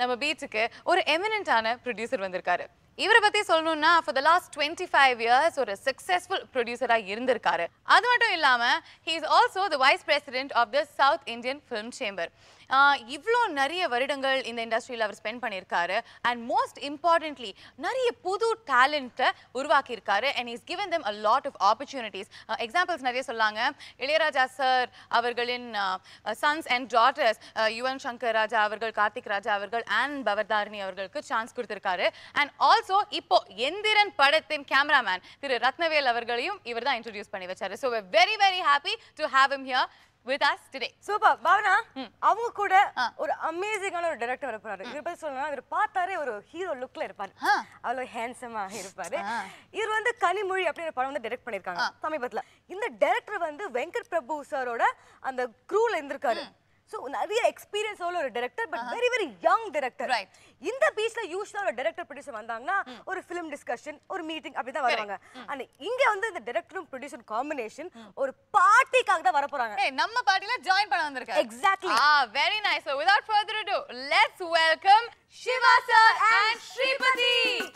நம்ம பீச்சுக்கு ஒரு எமினண்டான ப்ரொடியூசர் வந்திருக்காரு இவரை பத்தி சொல்லணும்னா for the last twenty five years ஒரு சக்சஸ்ஃபுல் ப்ரொடியூசரா இருந்திருக்காரு அது மட்டும் இல்லாம he is also the vice president of the South Indian film chamber இவ்வளோ நிறைய வருடங்கள் இந்த இண்டஸ்ட்ரியில் அவர் ஸ்பெண்ட் பண்ணியிருக்காரு அண்ட் மோஸ்ட் இம்பார்ட்டன்ட்லி நிறைய புது டேலண்ட்டை உருவாக்கியிருக்காரு and is given them a lot of opportunities examples நிறைய சொல்லாங்க இளையராஜா சார் அவர்களின் sons and daughters Yuvan Shankar Raja அவர்கள் கார்த்திக் ராஜா அவர்கள் அண்ட் பவர்தாரிணி அவர்களுக்கு சான்ஸ் கொடுத்திருக்காரு அண்ட் ஆல்சோ இப்போ எந்திரன் படத்தின் கேமராமேன் திரு ரத்னவேல் அவர்களையும் இவர் தான் இன்ட்ரடியூஸ் பண்ணி வச்சாரு so very very happy to have him here with us today super Bhavana அவங்க கூட ஒரு அமேசிங்கான ஒரு டைரக்டர் வர போறாரு இவர் பத்தி சொல்லணும்னா இவர் பார்த்தாலே ஒரு ஹீரோ லுக்ல இருப்பாரு ஆ. அவ்வளவு ஹேண்ட்ஸமா இருப்பாரு இவர் வந்து கனிமொழி அப்படின்ற படம் வந்து டைரக்ட் பண்ணிருக்காங்க சமீபத்துல இந்த டைரக்டர் வந்து வெங்கட் பிரபு சாரோட அந்த க்ரூல இருந்திருக்காரு சோ நிறைய எக்ஸ்பீரியன்ஸ் உள்ள ஒரு director but very very young director Right. இந்த பீச்ல யூஸ்வலா ஒரு டைரக்டர் ப்ரொடியூசர் வந்தாங்கன்னா ஒரு ஃபிலிம் டிஸ்கஷன் ஒரு மீட்டிங் அப்படி தான் வருவாங்க ஆனா இங்க வந்து இந்த டைரக்டரும் ப்ரொடியூசர் காம்பினேஷன் ஒரு பார்ட்டிக்காக தான் வர போறாங்க Hey, நம்ம பார்ட்டில ஜாயின் பண்ண வந்திருக்காரு Exactly. Ah, very nice. So without further ado, let's welcome Shiva sir and Shripati.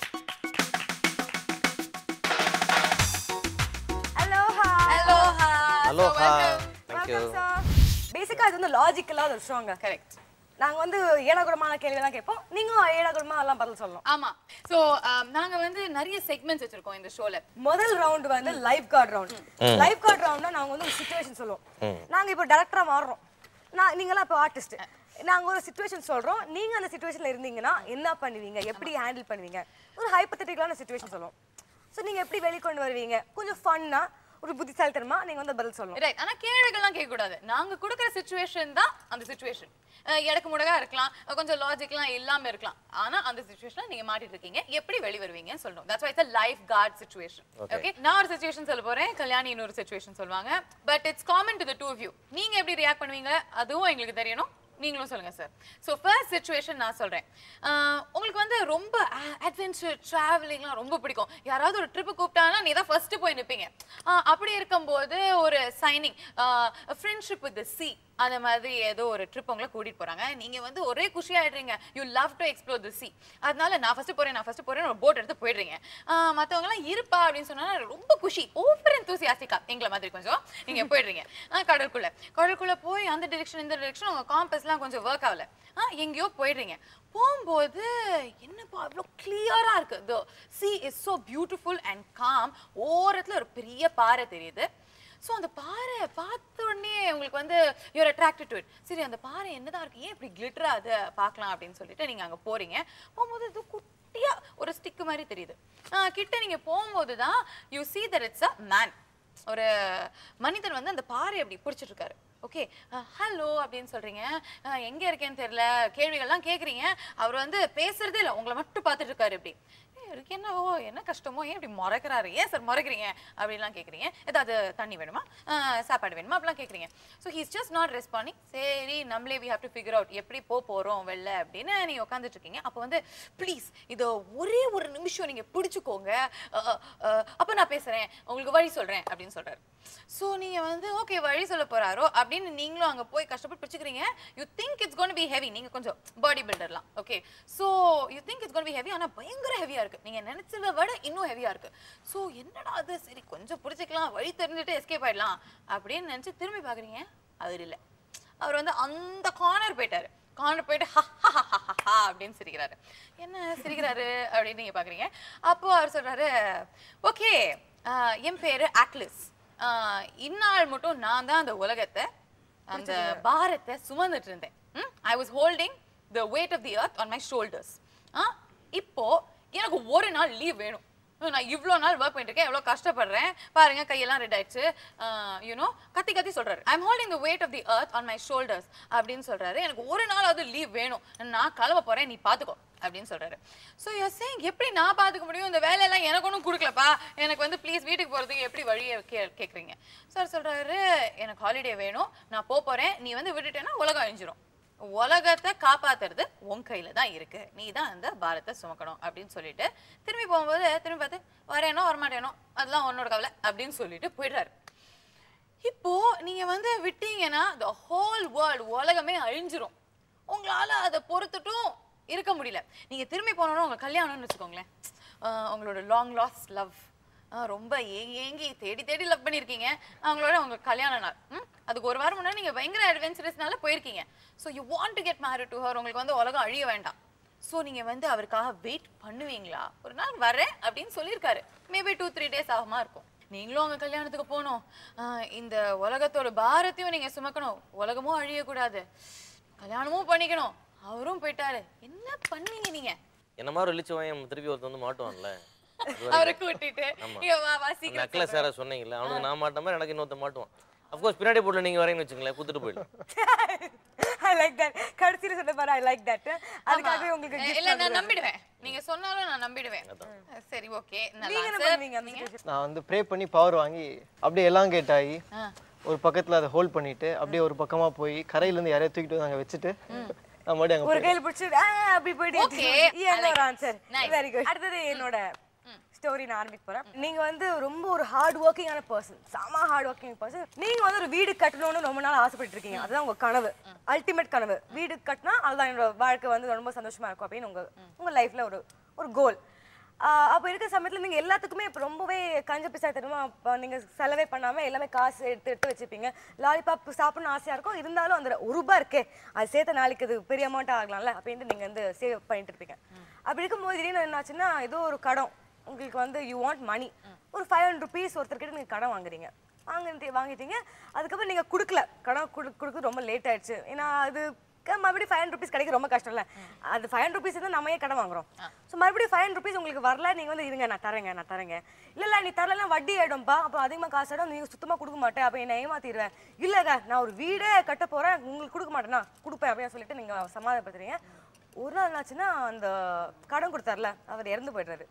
Hello hi Aloha. So Aloha. welcome. Thank you. பேசிக்கா இது வந்து லாஜிக்கலா ஒரு விஷயங்க Correct. நாங்க வந்து ஏடாகுடமான கேள்வி தான் கேட்போம் நீங்களும் ஏடாகுடமா எல்லாம் பதில் சொல்லணும் ஆமா சோ நாங்க வந்து நிறைய செக்மெண்ட்ஸ் வச்சிருக்கோம் இந்த ஷோல முதல் ரவுண்ட் வந்து life card round life card ரவுண்ட்னா நாங்க வந்து ஒரு சுச்சுவேஷன் சொல்லுவோம் நாங்க இப்போ டைரக்டரா மாறுறோம் நான் நீங்களாம் இப்போ ஆர்டிஸ்ட் நாங்க ஒரு சுச்சுவேஷன் சொல்றோம் நீங்க அந்த சுச்சுவேஷன்ல இருந்தீங்கன்னா என்ன பண்ணுவீங்க எப்படி ஹேண்டில் பண்ணுவீங்க ஒரு ஹைப்பத்தட்டிக்கலான சுச்சுவேஷன் சொல்லுவோம் ஸோ நீங்க எப்படி வெளிக்கொண்டு வருவீங்க கொஞ்சம் ஃபன்னா ஒரு புத்திசாலித்தனமா நீங்க வந்து பதில் சொல்லணும் ரைட் ஆனா கேள்விகள்லாம் கேட்க கூடாது நாங்க கொடுக்குற சுச்சுவேஷன் தான் அந்த சுச்சுவேஷன் எடக்கு முடகா இருக்கலாம் அஹ் கொஞ்சம் லாஜிக்லாம் இல்லாம இருக்கலாம் ஆனா அந்த சுச்சுவேஷன்ல நீங்க மாட்டிட்டு இருக்கீங்க எப்படி வெளி வருவீங்கன்னு சொல்லணும் that's why it's life card situation okay நான் ஒரு சுச்சுவேஷன் சொல்ல போறேன் கல்யாணி இன்னொரு சுச்சுவேஷன் சொல்லுவாங்க but it's common to the two view நீங்க எப்படி ரியாக்ட் பண்ணுவீங்க அதுவும் எங்களுக்கு தெரியணும் நீங்களும் சொல்லுங்க சார் ஸோ ஃபர்ஸ்ட் சுச்சுவேஷன் நான் சொல்றேன் ஆஹ் உங்களுக்கு வந்து ரொம்ப அட்வென்ச்சர் ட்ராவலிங்லாம் ரொம்ப பிடிக்கும் யாராவது ஒரு ட்ரிப்பு கூப்பிட்டாங்கன்னா நீ தான் ஃபர்ஸ்ட் போய் நிற்பீங்க அப்படி இருக்கும்போது ஒரு சைனிங் ஃப்ரெண்ட்ஷிப் வித் சி அந்த மாதிரி ஏதோ ஒரு ட்ரிப் உங்களை கூட்டிட்டு போறாங்க நீங்க வந்து ஒரே குஷியாயிடுறீங்க you love to explore the sea அதனால நான் ஃபர்ஸ்ட் போறேன் நான் ஃபர்ஸ்ட் போறேன் ஒரு போட் எடுத்து போயிடுறீங்க ஆஹ் மத்தவங்க எல்லாம் இருப்பா அப்படின்னு சொன்னா ரொம்ப குஷி ஓவர் enthusiastic-ஆ எங்களை மாதிரி கொஞ்சம் நீங்க போயிடுறீங்க ஆஹ் கடலுக்குள்ள கடலுக்குள்ள போய் அந்த டிரெக்ஷன் இந்த டிரெக்ஷன் உங்க காம்பஸ்லாம் கொஞ்சம் ஒர்க் ஆகல ஆஹ் எங்கேயோ போயிடுறீங்க போகும்போது என்னப்பா அவ்வளோ கிளியரா இருக்கு the sea is so beautiful and calm ஓரத்துல ஒரு பெரிய பாறை தெரியுது ஸோ அந்த பாறை பார்த்த உடனே உங்களுக்கு வந்து யூர் attracted to it சரி அந்த பாறை என்னதான் இருக்கு ஏன் இப்படி கிளிட்டரா அதை பார்க்கலாம் அப்படின்னு சொல்லிட்டு நீங்க அங்க போறீங்க போகும்போது இது குட்டியா ஒரு ஸ்டிக் மாதிரி தெரியுது ஆஹ் கிட்ட நீங்க போகும்போது தான் you see that it's a man ஒரு மனிதன் வந்து அந்த பாறை அப்படி பிடிச்சிட்டு இருக்காரு ஓகே ஹலோ அப்படின்னு சொல்றீங்க அஹ், எங்க இருக்கேன்னு தெரியல கேள்விகள்லாம் கேக்குறீங்க அவர் வந்து பேசுறதே இல்லை உங்களை மட்டும் பார்த்துட்டு இருக்காரு இப்படி "ஏய், இவருக்கு என்ன ஓ என்ன கஷ்டமோ ஏன் இப்படி முறைக்கிறாரு ஏன் சார் முறைக்கிறீங்க அப்படிலாம் கேக்குறீங்க ஏதாவது தண்ணி வேணுமா அஹ், சாப்பாடு வேணுமா அப்படிலாம் கேக்குறீங்க so he's just not responding சரி நம்மளே we have to figure out எப்படி போக போறோம் வெளில அப்படின்னு நீங்க உட்காந்துட்டு இருக்கீங்க அப்போ வந்து ப்ளீஸ் இதை ஒரே ஒரு நிமிஷம் நீங்க பிடிச்சுக்கோங்க அஹ், அஹ், அப்ப நான் பேசுறேன் உங்களுக்கு வழி சொல்றேன் அப்படின்னு சொல்றாரு ஸோ நீங்க வந்து ஓகே வழி சொல்ல போறாரோ அப்படின்னு நீங்களும் அங்க போய் கஷ்டப்பட்டு பிடிச்சிக்கிறீங்க you think it's gonna be heavy நீங்க கொஞ்சம் பாடி பில்டர்லாம் okay so you think it's gonna be heavy ஆனா பயங்கர ஹெவியா இருக்கு நீங்க நினைச்சதை விட இன்னும் ஹெவியா இருக்கு ஸோ என்னடா அது சரி கொஞ்சம் பிடிச்சிக்கலாம் வழி தெரிஞ்சுட்டு எஸ்கேப் ஆயிடலாம் அப்படின்னு நினைச்சு திரும்பி பாக்குறீங்க அவர் இல்லை அவர் வந்து அந்த கார்னர் போயிட்டாரு கார்னர் போயிட்டு "ஹா, ஹா, ஹா, ஹா, ஹா, ஹா" அப்படின்னு சிரிக்கிறாரு என்ன சிரிக்கிறாரு அப்படின்னு நீங்க பாக்குறீங்க அப்போ அவர் சொல்றாரு ஓகே என் பேரு ஆக்லிஸ் இந்நாள் மட்டும் நான் தான் அந்த உலகத்தை அந்த பாரத்தை சுமந்துட்டு இருந்தேன் I was holding the weight of the earth on my shoulders இப்போ எனக்கு ஒரு நாள் லீவ் வேணும் நான் இவ்வளோ நாள் ஒர்க் பண்ணிட்டு இருக்கேன் எவ்வளோ கஷ்டப்படுறேன் பாருங்க கையெல்லாம் ரெட் ஆயிடுச்சு யூனோ கத்தி கத்தி சொல்றாரு I am holding the weight of the earth on my shoulders அப்படின்னு சொல்றாரு எனக்கு ஒரு நாளாவது லீவ் வேணும் நான் கிளம்ப போறேன் நீ பாத்துக்கோ அப்படின்னு சொல்றாரு ஸோ யூ சேங் எப்படி நான் பாத்துக்க முடியும் இந்த வேலையெல்லாம் எனக்கு ஒன்றும் கொடுக்கலப்பா எனக்கு வந்து ப்ளீஸ் வீட்டுக்கு போறதுக்கு எப்படி வழியை கே கேட்குறீங்க சார் சொல்றாரு எனக்கு ஹாலிடே வேணும் நான் போக போறேன் நீ வந்து விட்டுட்டேன்னா உலகம் அழிஞ்சிரும் உலகத்தை காப்பாத்துறது உன் கையில தான் இருக்கு நீ தான் அந்த பாரத்தை சுமக்கணும் அப்படின்னு சொல்லிட்டு திரும்பி போகும்போது திரும்பி பார்த்து வரேனோ வரமாட்டேனோ அதெல்லாம் உன்னோட கவலை அப்படின்னு சொல்லிட்டு போயிடுறாரு இப்போ நீங்க வந்து விட்டீங்கன்னா the ஹோல் வேர்ல்ட் உலகமே அழிஞ்சிரும் உங்களால அதை பொறுத்துட்டும் இருக்க முடியல நீங்க திரும்பி போனோம்னா உங்க கல்யாணம்னு வச்சுக்கோங்களேன் ஆஹ் உங்களோட லாங் லாஸ் லவ் ரொம்ப ஏங்கி ஏங்கி தேடி தேடி லவ் பண்ணியிருக்கீங்க அவங்களோட உங்க கல்யாண நாள் ம்? அதுக்கு ஒரு வாரம் முன்னாடி நீங்க பயங்கர அட்வென்ச்சரஸ்னால போயிருக்கீங்க so you want to get married to her உங்களுக்கு வந்து உலகம் அழிய வேண்டாம் ஸோ நீங்க வந்து அவருக்காக வெயிட் பண்ணுவீங்களா ஒரு நாள் வரேன் அப்படின்னு சொல்லியிருக்காரு மேபி டூ த்ரீ டேஸ் ஆகுமா இருக்கும் நீங்களும் அவங்க கல்யாணத்துக்கு போகணும் ஆஹ் இந்த உலகத்தோட பாரத்தையும் நீங்க சுமக்கணும் உலகமும் அழியக்கூடாது கல்யாணமும் பண்ணிக்கணும் அவரும் போயிட்டாரு என்ன பண்ணுவீங்க நீங்க என்ன மாதிரி இழிச்சு வாங்கி திருப்பி ஒருத்தன் வந்து மாட்டுவான்ல அவரை கூட்டிட்டு இங்க வா வா சீக்கிரம் நெக்லஸ் யாரா சொன்னீங்கல்ல அவனுக்கு நான் மாட்ட மாதிரி எனக்கு இன்னொருத்த மாட்டுவான் அஃப்கோர்ஸ் பின்னாடி போட்டு நீங்க வரீங்கன்னு வச்சுங்களேன் குத்துட்டு போயிடும் ஐ லைக் தட் கடைசியில சொன்ன பாரு ஐ லைக் தட் அதுக்காகவே உங்களுக்கு அஹ் gift இல்ல நான் நம்பிடுவேன் நீங்க சொன்னாலும் நான் நம்பிடுவேன் சரி ஓகே நீங்க என்ன பண்ணுவீங்க அந்த situation? நான் வந்து ப்ரே பண்ணி பவர் வாங்கி அப்படியே எல்லாம் ஆகி ஒரு பக்கத்துல அதை ஹோல்ட் பண்ணிட்டு அப்படியே ஒரு பக்கமா போய் கரையில இருந்து யாரையோ தூக்கிட்டு வந்து அங்க வச்சுட்டு நான் மறுபடியும் அங்க ஒரு கையில பிடிச்சு ஆ, அப்படி போயிட்டு Okay, என்ன I ஒரு like answer Nice. Very good அடுத்தது என்னோட ஸ்டோரி நான் ஆரம்பிக்க போறேன் நீங்க வந்து ரொம்ப ஒரு ஹார்ட் ஒர்க்கிங்கான பர்சன் செம ஹார்ட் ஒர்க்கிங் பர்சன் நீங்க வந்து ஒரு வீடு கட்டணும்னு ரொம்ப நாள் ஆசைப்பட்டு இருக்கீங்க அதுதான் உங்க கனவு அல்டிமேட் கனவு வீடு கட்டினா அதுதான் என்னோட வாழ்க்கை வந்து ரொம்ப சந்தோஷமா இருக்கும் அப்படின்னு உங்க உங்க லைஃப்ல ஒரு ஒரு கோல் அப்போ இருக்கிற சமயத்துல நீங்க எல்லாத்துக்குமே இப்போ ரொம்பவே கஞ்ச பிசா தருமா நீங்க செலவே பண்ணாம எல்லாமே காசு எடுத்து எடுத்து வச்சுப்பீங்க லாலிபாப் சாப்பிடணும்னு ஆசையா இருக்கும் இருந்தாலும் அந்த ஒரு ரூபாய் இருக்கே அது சேர்த்த நாளைக்கு அது பெரிய அமௌண்ட் ஆகலாம்ல அப்படின்ட்டு நீங்க வந்து சேவ் பண்ணிட்டு இருப்பீங்க அப்படி இருக்கும்போது திடீர்னு என்னாச்சுன்னா ஏதோ ஒரு கடன் உங்களுக்கு வந்து யூ வாண்ட் மணி ஒரு ஃபைவ் ஹண்ட்ரட் ருபீஸ் ஒருத்தர்கிட்ட நீங்க கடன் வாங்குறீங்க வாங்கிட்டு வாங்கிட்டீங்க அதுக்கப்புறம் நீங்க கொடுக்கல கடன் கொடு கொடுக்க ரொம்ப லேட் ஆயிடுச்சு ஏன்னா அது க- மறுபடியும் ஃபைவ் ஹண்ட்ரட் ருபீஸ் கிடைக்க ரொம்ப கஷ்டம் இல்ல அது ஃபைவ் ஹண்ட்ரட் ருபீஸ் தான் நம்ம ஏன் கடன் வாங்குறோம் ஸோ மறுபடியும் ஃபைவ் ஹண்ட்ரட் ருபீஸ் உங்களுக்கு வரல நீங்க வந்து இருங்க நான் தரேங்க நான் தரேங்க இல்ல இல்ல நீ தரலாம் வட்டி ஆயிடும்பா அப்போ அதிகமா காசு ஆயிடும் நீங்க சுத்தமா கொடுக்க மாட்டேன் அப்போ என்ன ஏமாத்திடுவேன் இல்லங்க நான் ஒரு வீடே கட்ட போறேன் உங்களுக்கு கொடுக்க மாட்டேனா கொடுப்பேன் அப்படின்னு சொல்லிட்டு நீங்க சமாதானப்படுத்துறீங்க ஒரு நாள் என்னாச்சுன்னா அந்த கடன் கொடுத்தாருல அவர் இறந்து போயிடுறாரு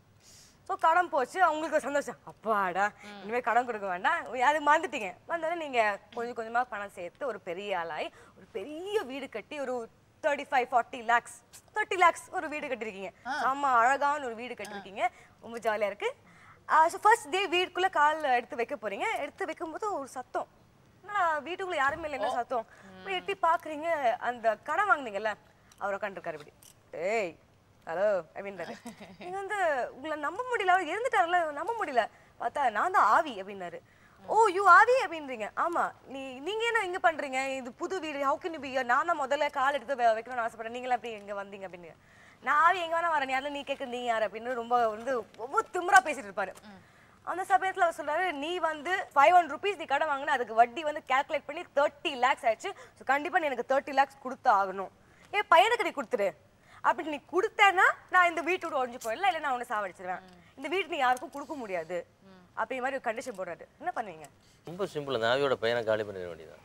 ஸோ கடன் போச்சு அவங்களுக்கு ஒரு சந்தோஷம் அப்பாடா இனிமேல் கடன் கொடுக்க வேண்டாம் அது மறந்துட்டீங்க வந்தோடனே நீங்கள் கொஞ்சம் கொஞ்சமாக பணம் சேர்த்து ஒரு பெரிய ஆளாகி ஒரு பெரிய வீடு கட்டி ஒரு thirty five forty lakhs thirty lakhs ஒரு வீடு கட்டிருக்கீங்க ஆமாம் அழகான ஒரு வீடு கட்டிருக்கீங்க ரொம்ப ஜாலியாக இருக்கு ஸோ ஃபர்ஸ்ட் டே வீட்டுக்குள்ளே கால் எடுத்து வைக்க போறீங்க எடுத்து வைக்கும்போது ஒரு சத்தம் என்னடா வீட்டுக்குள்ள யாருமே இல்லை என்ன சத்தம் போய் எட்டி பார்க்குறீங்க அந்த கடன் வாங்குனீங்கல்ல அவர் உட்காந்துருக்காரு இப்படி ஏய் ஹலோ அப்படின்றாரு நீங்க வந்து உங்களை நம்ப முடியல அவர் இருந்துட்டாருல நம்ப முடியல பார்த்தா நான் தான் ஆவி அப்படின்னாரு ஓ யூ ஆவி அப்படின்றீங்க ஆமா நீ நீங்க என்ன இங்க பண்றீங்க இது புது வீடு ஹவு கேன் பி நான் தான் முதல்ல கால் எடுத்து வை- வைக்கணும்னு ஆசைப்பட்டேன் நீங்களா அப்படி இங்க வந்தீங்க அப்படின்னு நான் ஆவி எங்க வேணா வரேன் யாரில் நீ கேட்க நீ யார் அப்படின்னு ரொம்ப வந்து ரொம்ப திமிரா பேசிட்டு இருப்பாரு அந்த சமயத்துல அவர் சொல்றாரு நீ வந்து ஃபைவ் ஹண்ட்ரட் ருபீஸ் நீ கடன் வாங்கின அதுக்கு வட்டி வந்து கால்குலேட் பண்ணி தேர்ட்டி லேக்ஸ் ஆயிடுச்சு ஸோ கண்டிப்பா நீ எனக்கு தேர்ட்டி லேக்ஸ் கொடுத்து ஆகணும் என் பையனுக்கு நீ கொடுத்துரு அப்படி நீ கொடுத்தேன்னா நான் இந்த வீட்டு விட்டு ஒழிஞ்சு போயிடல இல்லை நான் உன்னை சாவடிச்சிருவேன் இந்த வீட்டு நீ யாருக்கும் கொடுக்க முடியாது அப்படி மாதிரி ஒரு கண்டிஷன் போடுறாரு என்ன பண்ணுவீங்க ரொம்ப சிம்பிள் அந்த ஆவியோட பையனை காலி பண்ணிட வேண்டியதான்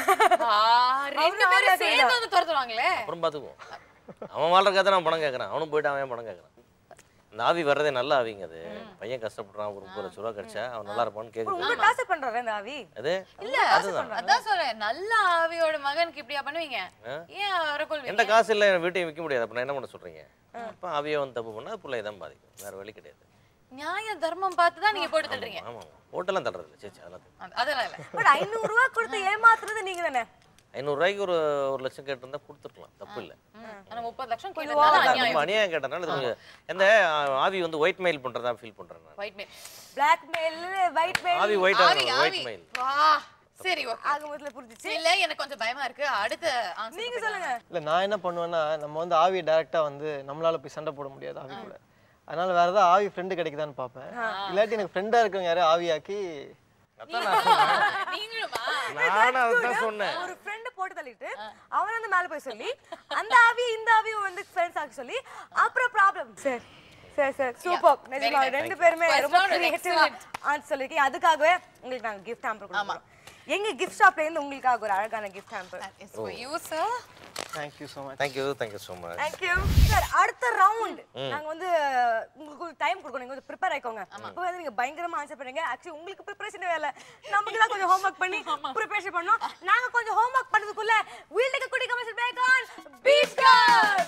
ஆ, ரெண்டு அவரும் பேரும் ஆளா சேர்ந்து வந்து துரத்துவாங்களே அப்புறம் பார்த்துக்குவோம் அவன் வாழ்ற கதை நான் பணம் கேட்குறான் அவனும் போயிட்டு அவன் பணம் கேட்குறான் இந்த ஆவி வர்றதே நல்ல ஆவிங்க அது பையன் கஷ்டப்படுறான் ஒரு முப்பது லட்ச ரூபா கிடைச்சா அவன் நல்லா இருப்பான்னு கேட்குது உங்களை டார்ச்சர் பண்றாரு இந்த ஆவி அது இல்ல அதுதான் அதான் சொல்றேன் நல்ல ஆவியோட மகனுக்கு இப்படியா பண்ணுவீங்க ஏன் அவரை என்கிட்ட கொள்வீங்க காசு இல்லை என் வீட்டையும் விற்க முடியாது அப்போ நான் என்ன பண்ண சொல்றீங்க அப்போ ஆவியை வந்து தப்பு பண்ணா பிள்ளை தான் பாதிக்கும் வேற வழி கிடையாது நியாய தர்மம் பார்த்து தான் நீங்க போட்டு தள்ளுறீங்க ஆமாம் ஆமாம் ஹோட்டலாம் தள்ளுறது இல்லை சேச்சி அதெல்லாம் தப்பு. அது- அதெல்லாம் இல்ல பட் ஐநூறு ரூபா கொடுத்து ஏமாத்துறது நீங்க தானே ஐநூறுரூவாய்க்கு ஒரு ஒரு லட்சம் கேட்டிருந்தா கொடுத்துருக்கலாம் தப்பு இல்லை ம், ஆனா முப்பது லட்சம் கேட்டதுனால அநியாயம் நம்ம அநியாயம் கேட்டனால இது கொஞ்சம் எந்த ஆ, ஆவி வந்து ஒயிட் மெயில் பண்றதா ஃபீல் பண்றேன் நான் white mail black mail white mail ஆவி ஒயிட் ஆவி ஆகணும் ஆவி ஒயிட் மெயில் வா சரி ஓகே ஆகும்போதுல புரிஞ்சிச்சு இல்ல எனக்கு கொஞ்சம் பயமா இருக்கு அடுத்த answer நீங்க சொல்லுங்க இல்லை நான் என்ன பண்ணுவேன்னா நம்ம வந்து ஆவியை டேரெக்டாக வந்து நம்மளால போய் சண்டை போட முடியாது ஆவி கூட அதனால வேற ஏதாவது ஆவி ஃப்ரெண்டு கிடைக்குதான்னு பார்ப்பேன் இல்லாட்டி எனக்கு ஃப்ரெண்டாக இருக்கவங்க யாரையும் ஆவியாக்கி அதான் நான் சொன்னேன் நீங்களுமா நானும் அதுதான் சொன்னேன் ஒரு ஃப்ரெண்ட் போட்டு தள்ளிட்டு அவன் வந்து மேல போய் சொல்லி அந்த ஆவி இந்த ஆவியும் வந்து ஃப்ரெண்ட்ஸ் ஆக சொல்லி அப்புறம் problem sir sir sir super நிஜமா very ரெண்டு பேருமே First ரொம்ப round was கிரியேட்டிவா ஆன்சர் சொல்லிருக்கீங்க அதுக்காகவே உங்களுக்கு நாங்க கிஃப்ட் ஹாம்பர் கொடுக்குறோம் எங்க கிஃப்ட் ஷாப்ல இருந்து உங்களுக்காக ஒரு அழகான gift hamper It's for you sir thank you so much thank you thank you so much thank you sir அடுத்த ரவுண்ட் நாங்க வந்து உங்களுக்கு டைம் கொடுக்கணும் நீங்க வந்து ப்ரிப்பேர் ஆயிக்கோங்க இப்போ வந்து நீங்க பயங்கரமா ஆன்சர் பண்ணுங்க ஆக்சுவலி உங்களுக்கு ப்ரிப்பரேஷன் வேலை நமக்கு தான் கொஞ்சம் ஹோம்ஒர்க் பண்ணி ப்ரிப்பரேஷன் பண்ணோம் நாங்க கொஞ்சம் ஹோம்ஒர்க் பண்ணதுக்குள்ள we'll take quick commercial back on beach car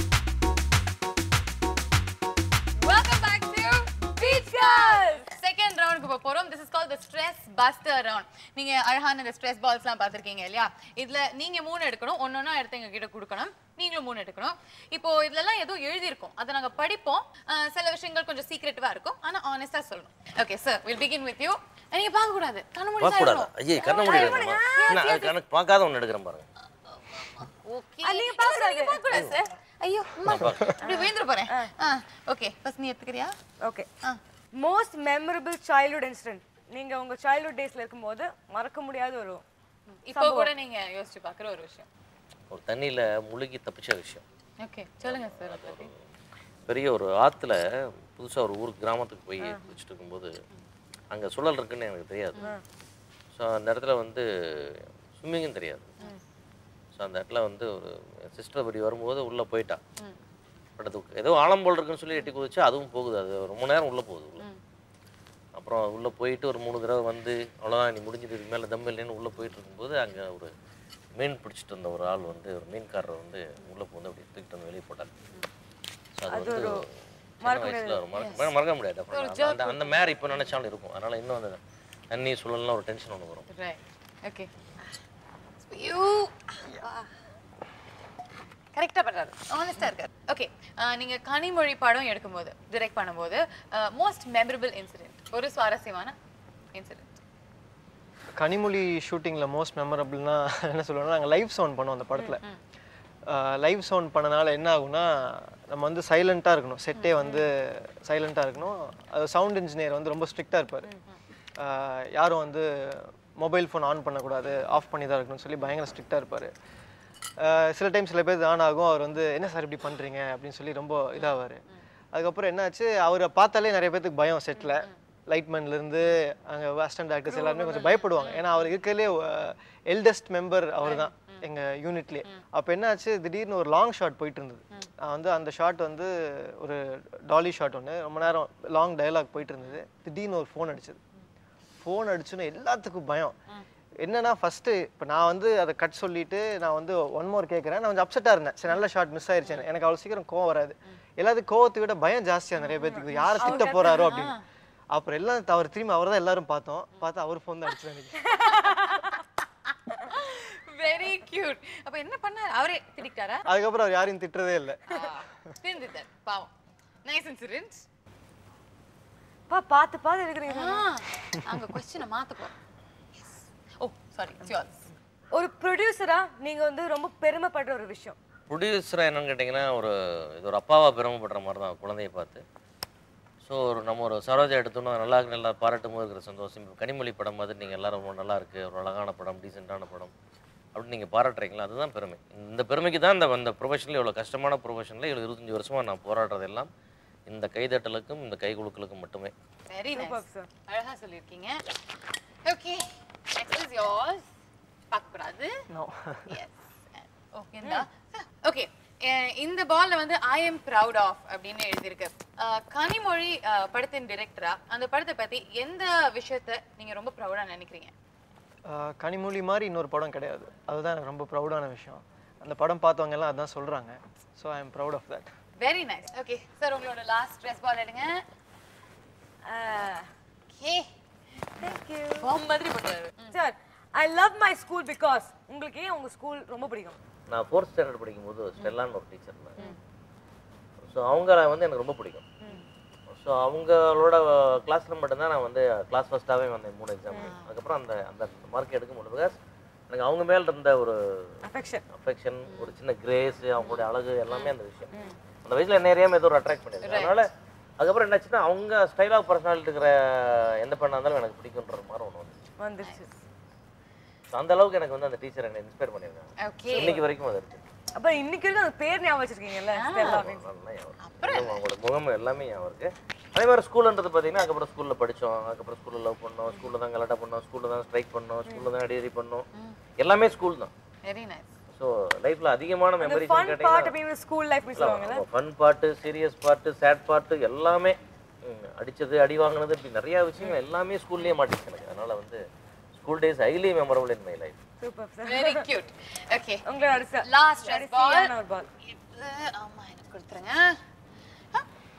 welcome back to beach girls second this is call the stress buster round நீங்க அழகான இந்த ஸ்ட்ரெஸ் பால்ஸ்லாம் பார்த்திருக்கீங்க இல்லையா இதுல நீங்க மூணு எடுக்கணும் ஒன்னொன்னா எடுத்து எங்க கிட்ட கொடுக்கணும் நீங்களும் மூணு எடுக்கணும் இப்போ இதுலலாம் ஏதோ எழுதியிருக்கும் அதை நாங்க படிப்போம் அஹ், சில விஷயங்கள் கொஞ்சம் சீக்ரெட்டிவா இருக்கும் ஆனா ஆனஸ்டா சொல்லணும் okay sir will begin with you நீங்க பார்க்க கூடாது கண்ணு மூடி பார்க்க கூடாது சாயணும். ஐயே கண்ண முடியாது நான் கணக்கு பார்க்காத ஒன்று எடுக்கிறேன் பாருங்க ஓகே அது நீங்க பார்க்க கூடாது. நீங்க பார்க்க கூடாது சார் ஐயோ அம்மா இப்படி விழுந்துற போறேன் ஓகே ஃபர்ஸ்ட் நீ எடுத்துக்கிறியா ஓகே ஆ. மோஸ்ட் மெமரபிள் சைல்ட்ஹுட் இன்சிடென்ட் நீங்க உங்க சைல்ட்ஹுட் டேஸ்ல இருக்கும்போது மறக்க முடியாத ஒரு இப்போ கூட நீங்க யோசிச்சு பார்க்குற ஒரு விஷயம் ஒரு தண்ணியில் முழுகி தப்பிச்ச விஷயம் ஓகே சொல்லுங்க சார் அதை பத்தி பெரிய ஒரு ஆற்றுல புதுசாக ஒரு ஊருக்கு கிராமத்துக்கு போய் குளிச்சுட்டு இருக்கும்போது அங்கே சுழல் இருக்குன்னு எனக்கு தெரியாது ஸோ அந்த இடத்துல வந்து ஸ்விம்மிங்கும் தெரியாது ஸோ அந்த இடத்துல வந்து ஒரு சிஸ்டர் படி வரும்போது உள்ளே போயிட்டா பட் அது ஏதோ ஆழம் போல் இருக்குன்னு சொல்லி எட்டி குதிச்சு அதுவும் போகுது அது ரொம்ப நேரம் உள்ளே போகுது உள்ள அப்புறம் உள்ளே போயிட்டு ஒரு மூணு தடவை வந்து அவ்வளோதான் நீ முடிஞ்சிட்டு இதுக்கு மேலே தம் இல்லைன்னு உள்ளே போயிட்டு இருக்கும்போது அங்கே ஒரு மீன் பிடிச்சிட்டு இருந்த ஒரு ஆள் வந்து ஒரு மீன்காரர் வந்து உள்ளே வந்து அப்படி தூக்கிட்டு வந்து வெளியே போட்டார் ஸோ அது வந்து சின்ன வயசுல ஒரு மறக்க மறக்க முடியாது அப்புறம் அந்த- அந்த அந்த மேர் இப்போ நினைச்சாலும் இருக்கும் அதனால இன்னும் அந்த தண்ணி சுழல்லாம் ஒரு டென்ஷன் ஒன்று வரும் ரைட் ஓகே யூ கரெக்டாக பண்ணுறாரு ஆனஸ்டாக இருக்காரு ஓகே நீங்க கனிமொழி படம் எடுக்கும்போது டிரெக்ட் பண்ணும்போது மோஸ்ட் மெமரபிள் இன்சிடென்ட் ஒரு சுவாரஸ்யமான இன்சிடென்ட் கனிமொழி ஷூட்டிங்கில் மோஸ்ட் மெமரபிள்னா என்ன சொல்லுவோம்னா நாங்கள் லைவ் சவுண்ட் பண்ணோம் அந்த படத்தில் லைவ் சவுண்ட் பண்ணனால என்ன ஆகும்னா நம்ம வந்து சைலண்ட்டாக இருக்கணும் செட்டே வந்து சைலண்ட்டாக இருக்கணும் அது சவுண்ட் இன்ஜினியர் வந்து ரொம்ப ஸ்ட்ரிக்டாக இருப்பார் யாரும் வந்து மொபைல் ஃபோன் ஆன் பண்ணக்கூடாது ஆஃப் பண்ணி தான் இருக்கணும்னு சொல்லி பயங்கர ஸ்ட்ரிக்டாக இருப்பார் சில டைம் சில பேர் ஆன் ஆகும் அவர் வந்து என்ன சார் இப்படி பண்ணுறீங்க அப்படின்னு சொல்லி ரொம்ப இதாவார் அதுக்கப்புறம் என்னாச்சு அவரை பார்த்தாலே நிறைய பேத்துக்கு பயம் செட்டில் லைட்மேன்லேருந்து அங்கே அசிஸ்டன்ட் ஆக்டர்ஸ் எல்லாருமே கொஞ்சம் பயப்படுவாங்க ஏன்னா அவர் இருக்கிறதுலே எல்டஸ்ட் மெம்பர் அவர் தான் எங்கள் யூனிட்லேயே அப்போ என்னாச்சு திடீர்னு ஒரு லாங் ஷாட் போயிட்டு இருந்தது நான் வந்து அந்த ஷாட் வந்து ஒரு டாலி ஷாட் ஒன்று ரொம்ப நேரம் லாங் டயலாக் போயிட்டு இருந்தது திடீர்னு ஒரு ஃபோன் அடிச்சது ஃபோன் அடிச்சுன்னு எல்லாத்துக்கும் பயம் என்னன்னா ஃபர்ஸ்ட் இப்போ நான் வந்து அதை கட் சொல்லிட்டு நான் வந்து ஒன் மோர் கேட்குறேன் நான் கொஞ்சம் அப்செட்டாக இருந்தேன் சரி நல்ல ஷாட் மிஸ் ஆயிருச்சு எனக்கு. எனக்கு அவ்வளோ சீக்கிரம் கோவம் வராது எல்லாத்துக்கும் கோவத்தை விட பயம் ஜாஸ்தியாக நிறைய பேருக்கு யாரை திட்ட போறாரோ அப்படின்னு அப்புறம் எல்லாம் தவறு திரும்பி அவர் தான் எல்லாரும் பார்த்தோம் பார்த்தா அவர் ஃபோன் தான் அடிச்சு எனக்கு வெரி கியூட் அப்ப என்ன பண்ணாரு அவரே திட்டிக்கிட்டாரா அதுக்கப்புறம் அவர் யாரையும் திட்டுறதே இல்லை திருந்திட்டார் பாவம் நைஸ் இன்சிடென்ட் பா பார்த்து பார்த்து இருக்கிறீங்க அங்க கொஸ்டினை மாத்த போறோம் ஓ சாரி இட்ஸ் யோர்ஸ் ஒரு ப்ரொடியூசரா நீங்க வந்து ரொம்ப பெருமைப்படுற ஒரு விஷயம் ப்ரொடியூசராக என்னன்னு கேட்டிங்கன்னா ஒரு இது ஒரு அப்பாவா பெருமைப்படுற மாதிரி தான் குழந்தைய பார்த்து ஸோ ஒரு நம்ம ஒரு சரோஜா எடுத்தோம்னா நல்லா இருக்கு நல்லா பாராட்டும் போது இருக்கிற சந்தோஷம் இப்போ கனிமொழி படம் மாதிரி நீங்கள் எல்லாரும் ரொம்ப நல்லா இருக்கு ஒரு அழகான படம் டீசெண்டான படம் அப்படின்னு நீங்கள் பாராட்டுறீங்களா அதுதான் பெருமை இந்த பெருமைக்கு தான் இந்த இந்த ப்ரொஃபஷனில் இவ்வளோ கஷ்டமான ப்ரொஃபஷனில் இவ்வளோ இருபத்தஞ்சி வருஷமாக நான் போராடுறது எல்லாம் இந்த கைதட்டலுக்கும் இந்த கைகுலுக்களுக்கும் மட்டுமே வெரி நைஸ் sir. அழகா சொல்லியிருக்கீங்க ஓகே நெக்ஸ்ட் இஸ் யோர்ஸ் பார்க்க கூடாது No. எஸ் ஓகேங்களா ஓகே இந்த பால்ல வந்து ஐ எம் ப்ரவுட் ஆஃப் அப்படின்னு எழுதியிருக்கு அஹ், கனிமொழி அஹ், படத்தின் டிரெக்டரா அந்த படத்தை பத்தி எந்த விஷயத்த நீங்க ரொம்ப ப்ரௌடா நினைக்கிறீங்க ஆஹ் கனிமொழி மாதிரி இன்னொரு படம் கிடையாது அதுதான் எனக்கு ரொம்ப ப்ரௌடான விஷயம் அந்த படம் பார்த்தவங்க எல்லாம் அதான் சொல்றாங்க so I am proud of that very nice okay sir உங்களோட லாஸ்ட் ஸ்ட்ரெஸ் பால் எடுங்க ஓகே தேங்க்யூ பாம் மாதிரி பண்றாரு sir I love my school because உங்களுக்கு ஏன் உங்க ஸ்கூல் ரொம்ப பிடிக்கும் நான் ஃபோர்த் ஸ்டாண்டர்ட் படிக்கும்போது ஸ்டெல்லான்னு ஒரு டீச்சர் இருந்தாங்க ஸோ அவங்கள வந்து எனக்கு ரொம்ப பிடிக்கும் ஸோ அவங்களோட கிளாஸில் மட்டும்தான் நான் வந்து கிளாஸ் ஃபஸ்ட்டாகவே வந்தேன் மூணு எக்ஸாம் அதுக்கப்புறம் அந்த அந்த மார்க் எடுக்க முடியும் பிகாஸ் எனக்கு அவங்க மேல இருந்த ஒரு அஃபெக்ஷன் அஃபெக்ஷன் ஒரு சின்ன கிரேஸ் அவங்களுடைய அழகு எல்லாமே அந்த விஷயம் அந்த வயசுல என்ன ஏரியாமல் ஏதோ ஒரு அட்ராக்ட் பண்ணிருக்கு அதனால அதுக்கப்புறம் என்னாச்சுன்னா அவங்க ஸ்டைல் ஆஃப் பர்சனாலிட்டி இருக்கிற எந்த பெண்ணாக இருந்தாலும் எனக்கு பிடிக்குன்ற மாதிரி ஒன்று வந்து வந்துருச்சு ஸோ அந்த அளவுக்கு எனக்கு வந்து அந்த டீச்சர் என்னை இன்ஸ்பயர் பண்ணியிருக்காங்க ஓகே இன்னைக்கு வரைக்கும் அது இருக்கு அப்ப இன்னைக்கு வரைக்கும் அந்த பேர் ஞாபகம் வச்சிருக்கீங்கல்ல ஸ்டெல்லா அப்படின்னு. நல்லா ஞாபகம் இருக்கு. அவங்களோட முகம் எல்லாமே ஞாபகம் இருக்கு அதே மாதிரி ஸ்கூல்ன்றது பார்த்தீங்கன்னா அதுக்கப்புறம் ஸ்கூல்ல படிச்சோம் அதுக்கப்புறம் ஸ்கூல்ல லவ் பண்ணோம் ஸ்கூல்ல தான் கலாட்டா பண்ணோம் ஸ்கூல்ல தான் ஸ்ட்ரைக் பண்ணோம் ஸ்கூல்ல தான் அடியடி பண்ணோம் எல்லாமே ஸ்கூல் தான் வெரி நைஸ் ஸோ லைஃப்ல அதிகமான அந்த மெமரிஸ் ஃபன் பார்ட் கேட்டீங்கன்னா அப்படின்னு ஸ்கூல் லைஃப் சொல்லுவாங்கல்ல ஃபன் பாட்டு சீரியஸ் பாட்டு சேட் பாட்டு எல்லாமே ம், அடிச்சது அடி வாங்கினது இப்படி நிறைய விஷயங்கள் எல்லாமே ஸ்கூல்லயே மாட்டிச்சு எனக்கு அதனால வந்து school days highly memorable in my life super sir very cute okay உங்களோட அடுத்த லாஸ்ட் ஸ்ட்ரெஸ் பால் கடைசியான ஒரு பால் இது ஆமா எனக்கு கொடுத்துருங்க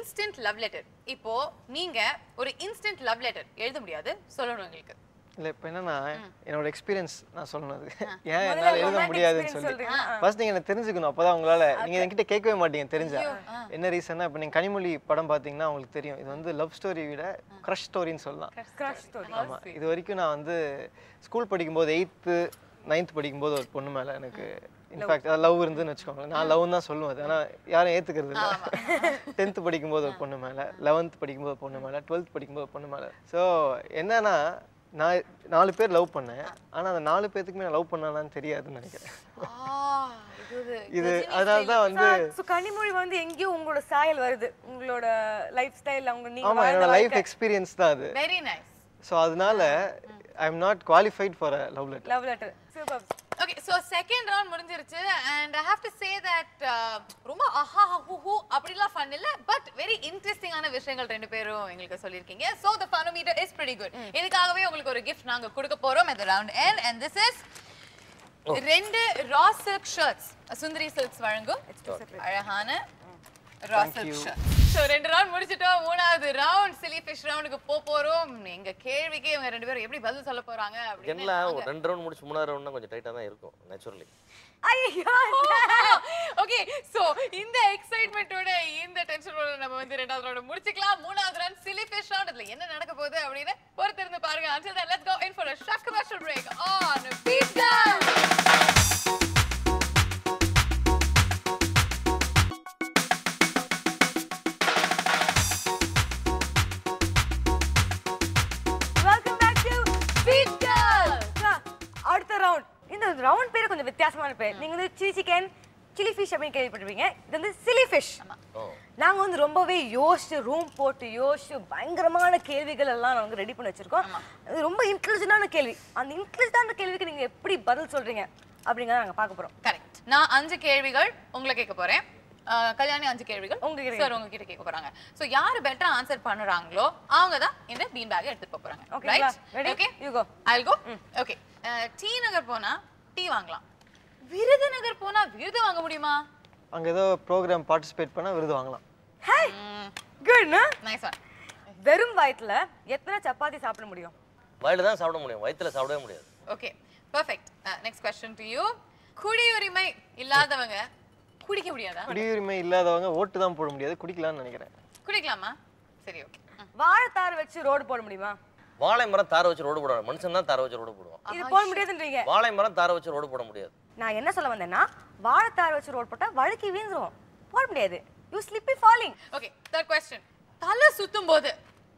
இன்ஸ்டன்ட் லவ் லெட்டர் இப்போ நீங்க ஒரு இன்ஸ்டன்ட் லவ் லெட்டர் எழுத முடியாது சொல்லணும் எங்களுக்கு இல்லை இப்போ என்னன்னா என்னோட எக்ஸ்பீரியன்ஸ் நான் சொல்லணுது ஏன் முதல்ல என்னால் எழுத romantic முடியாதுன்னு experience சொல்லி சொல்றீங்களா? ஃபர்ஸ்ட் நீங்கள் எனக்கு தெரிஞ்சுக்கணும் அப்பதான் உங்களால நீங்க என்கிட்ட கேட்கவே மாட்டீங்க தெரிஞ்சா என்ன ரீசன்னா இப்போ நீங்க கனிமொழி படம் பார்த்தீங்கன்னா உங்களுக்கு தெரியும் இது வந்து லவ் ஸ்டோரி விட க்ரஷ் ஸ்டோரின்னு சொல்லலாம் கிராஷ் ஸ்டோரி ஆமா இது வரைக்கும் நான் வந்து ஸ்கூல் படிக்கும்போது எயித்து நைன்த் படிக்கும்போது ஒரு பொண்ணு மேல எனக்கு இன்ஃபேக்ட் லவ் இருந்துன்னு வச்சுக்கோங்களேன் நான் லவ் தான் சொல்லுவேன் அது ஆனால் யாரும் ஏத்துக்கிறது இல்லை டென்த்து படிக்கும்போது ஒரு பொண்ணு மேல லெவன்த் படிக்கும்போது ஒரு பொண்ணு மேல டுவெல்த் படிக்கும்போது ஒரு பொண்ணு மேல ஸோ என்னன்னா நான் நாலு பேர் லவ் பண்ணேன் ஆனா அந்த நாலு பேர்த்துக்குமே நான் லவ் பண்ணானான்னு தெரியாதுன்னு நினைக்கிறேன் இது ஒரு இது அதனால தான் வந்து சோ கனிமொழி வந்து எங்கேயோ உங்களோட சாயல் வருது உங்களோட லைஃப் ஸ்டைல் அவங்க நீங்க ஆமா வாழ்ந்த என்னோட லைஃப் வாழ்க்கை எக்ஸ்பீரியன்ஸ் தான் அது வெரி நைஸ் ஸோ அதனால I am not qualified for a love letter love letter super okay so second round முடிஞ்சிருச்சு and I have to say that ரொம்ப அஹா ஹூ ஹூ அப்படிலாம் ஃபன் இல்ல பட் வெரி இன்ட்ரெஸ்டிங்கான விஷயங்கள் ரெண்டு பேரும் எங்களுக்கு சொல்லியிருக்கீங்க so the funometer is pretty good இதுக்காகவே உங்களுக்கு ஒரு கிஃப்ட் நாங்க கொடுக்க போறோம் at the round end and this is ரெண்டு raw silk shirts Sundari Silks வழங்கும் அழகான ரா சில்க் ஷர்ட் ஸோ ரெண்டு ரவுண்ட் முடிச்சிட்டோம் மூணாவது ரவுண்ட் சிலி ஃபிஷ் ரவுண்டுக்கு போக போறோம் எங்க கேள்விக்கு இவங்க ரெண்டு பேரும் எப்படி பதில் சொல்ல போறாங்க அப்படின்னு ஜென்ரலாக ஒரு ரெண்டு ரவுண்ட் முடிச்சு மூணாவது ரவுண்ட் கொஞ்சம் டைட்டாக தான் இருக்கும் நேச்சுரலி ஐயோ ஓகே சோ இந்த எக்ஸைட்மெண்ட்டோட இந்த டென்ஷனோட நம்ம வந்து ரெண்டாவது ரவுண்ட் முடிச்சுக்கலாம் மூணாவது ரவுண்ட் சிலி ஃபிஷ் ரவுண்ட் இதுல என்ன நடக்க போகுது அப்படின்னு பொறுத்திருந்து பாருங்க until then let's go in for a short commercial break on pizza welcome back to sweet girl அடுத்த ரவுண்ட் இந்த ரவுண்ட் பேரு கொஞ்சம் வித்தியாசமான பேர் நீங்க வந்து சில்லி சிக்கன் சில்லி ஃபிஷ் அப்படின்னு கேள்விப்பட்டிருப்பீங்க இது வந்து சில்லி ஃபிஷ் ஓ நாங்க வந்து ரொம்பவே யோசிச்சு ரூம் போட்டு யோசிச்சு பயங்கரமான கேள்விகள் எல்லாம் நாங்க ரெடி பண்ணி வச்சிருக்கோம் அது ரொம்ப இன்டெலிஜென்டான கேள்வி அந்த இன்டெலிஜென்டான கேள்விக்கு நீங்க எப்படி பதில் சொல்றீங்க அப்படிங்கறத நாங்க பார்க்க போறோம் கரெக்ட் நான் அஞ்சு கேள்விகள் உங்களை கேட்க போறேன் அஹ், கல்யாணி அஞ்சு கேள்விகள் உங்ககிட்ட சார் உங்ககிட்ட கேட்க போறாங்க சோ யாரு பெட்டரா ஆன்சர் பண்ணுறாங்களோ அவங்க தான் இந்த பீன் பேக் எடுத்துட்டு போக போறாங்க ஓகேங்களா? Right Ready? Okay You go. I'll go okay T Nagar போனா டீ வாங்கலாம் விருதுநகர் போனா விருது வாங்க முடியுமா அங்க ஏதோ ப்ரோக்ராம் பார்ட்டிசிபேட் பண்ணா விருது வாங்கலாம் ஹே குட் நைஸ் ஒன் வெறும் வயித்துல எத்தனை சப்பாத்தி சாப்பிட முடியும் வாயில தான் சாப்பிட முடியும் வயித்துல சாப்பிடவே முடியாது okay perfect next question to you குடியுரிமை இல்லாதவங்க குடிக்க முடியாதா குடியுரிமை இல்லாதவங்க ஓட்டு தான் போட முடியாது குடிக்கலாம்னு நினைக்கிறேன் குடிக்கலாமா சரி ஓகே வாழைத்தார் வச்சு ரோடு போட முடியுமா வாழை மரம் தார வச்சு ரோடு போடுவாங்க மனுஷன் தான் தார வச்சு ரோடு போடுவான் இது போட முடியாதுன்றீங்க வாழை மரம் தார வச்சு ரோடு போட முடியாது நான் என்ன சொல்ல வந்தேன்னா வாழைத்தார் வச்சு ரோடு போட்டா வழுக்கி வீழ்ந்துரும் போட முடியாது you slippy falling okay third question தலை சுத்தும் போது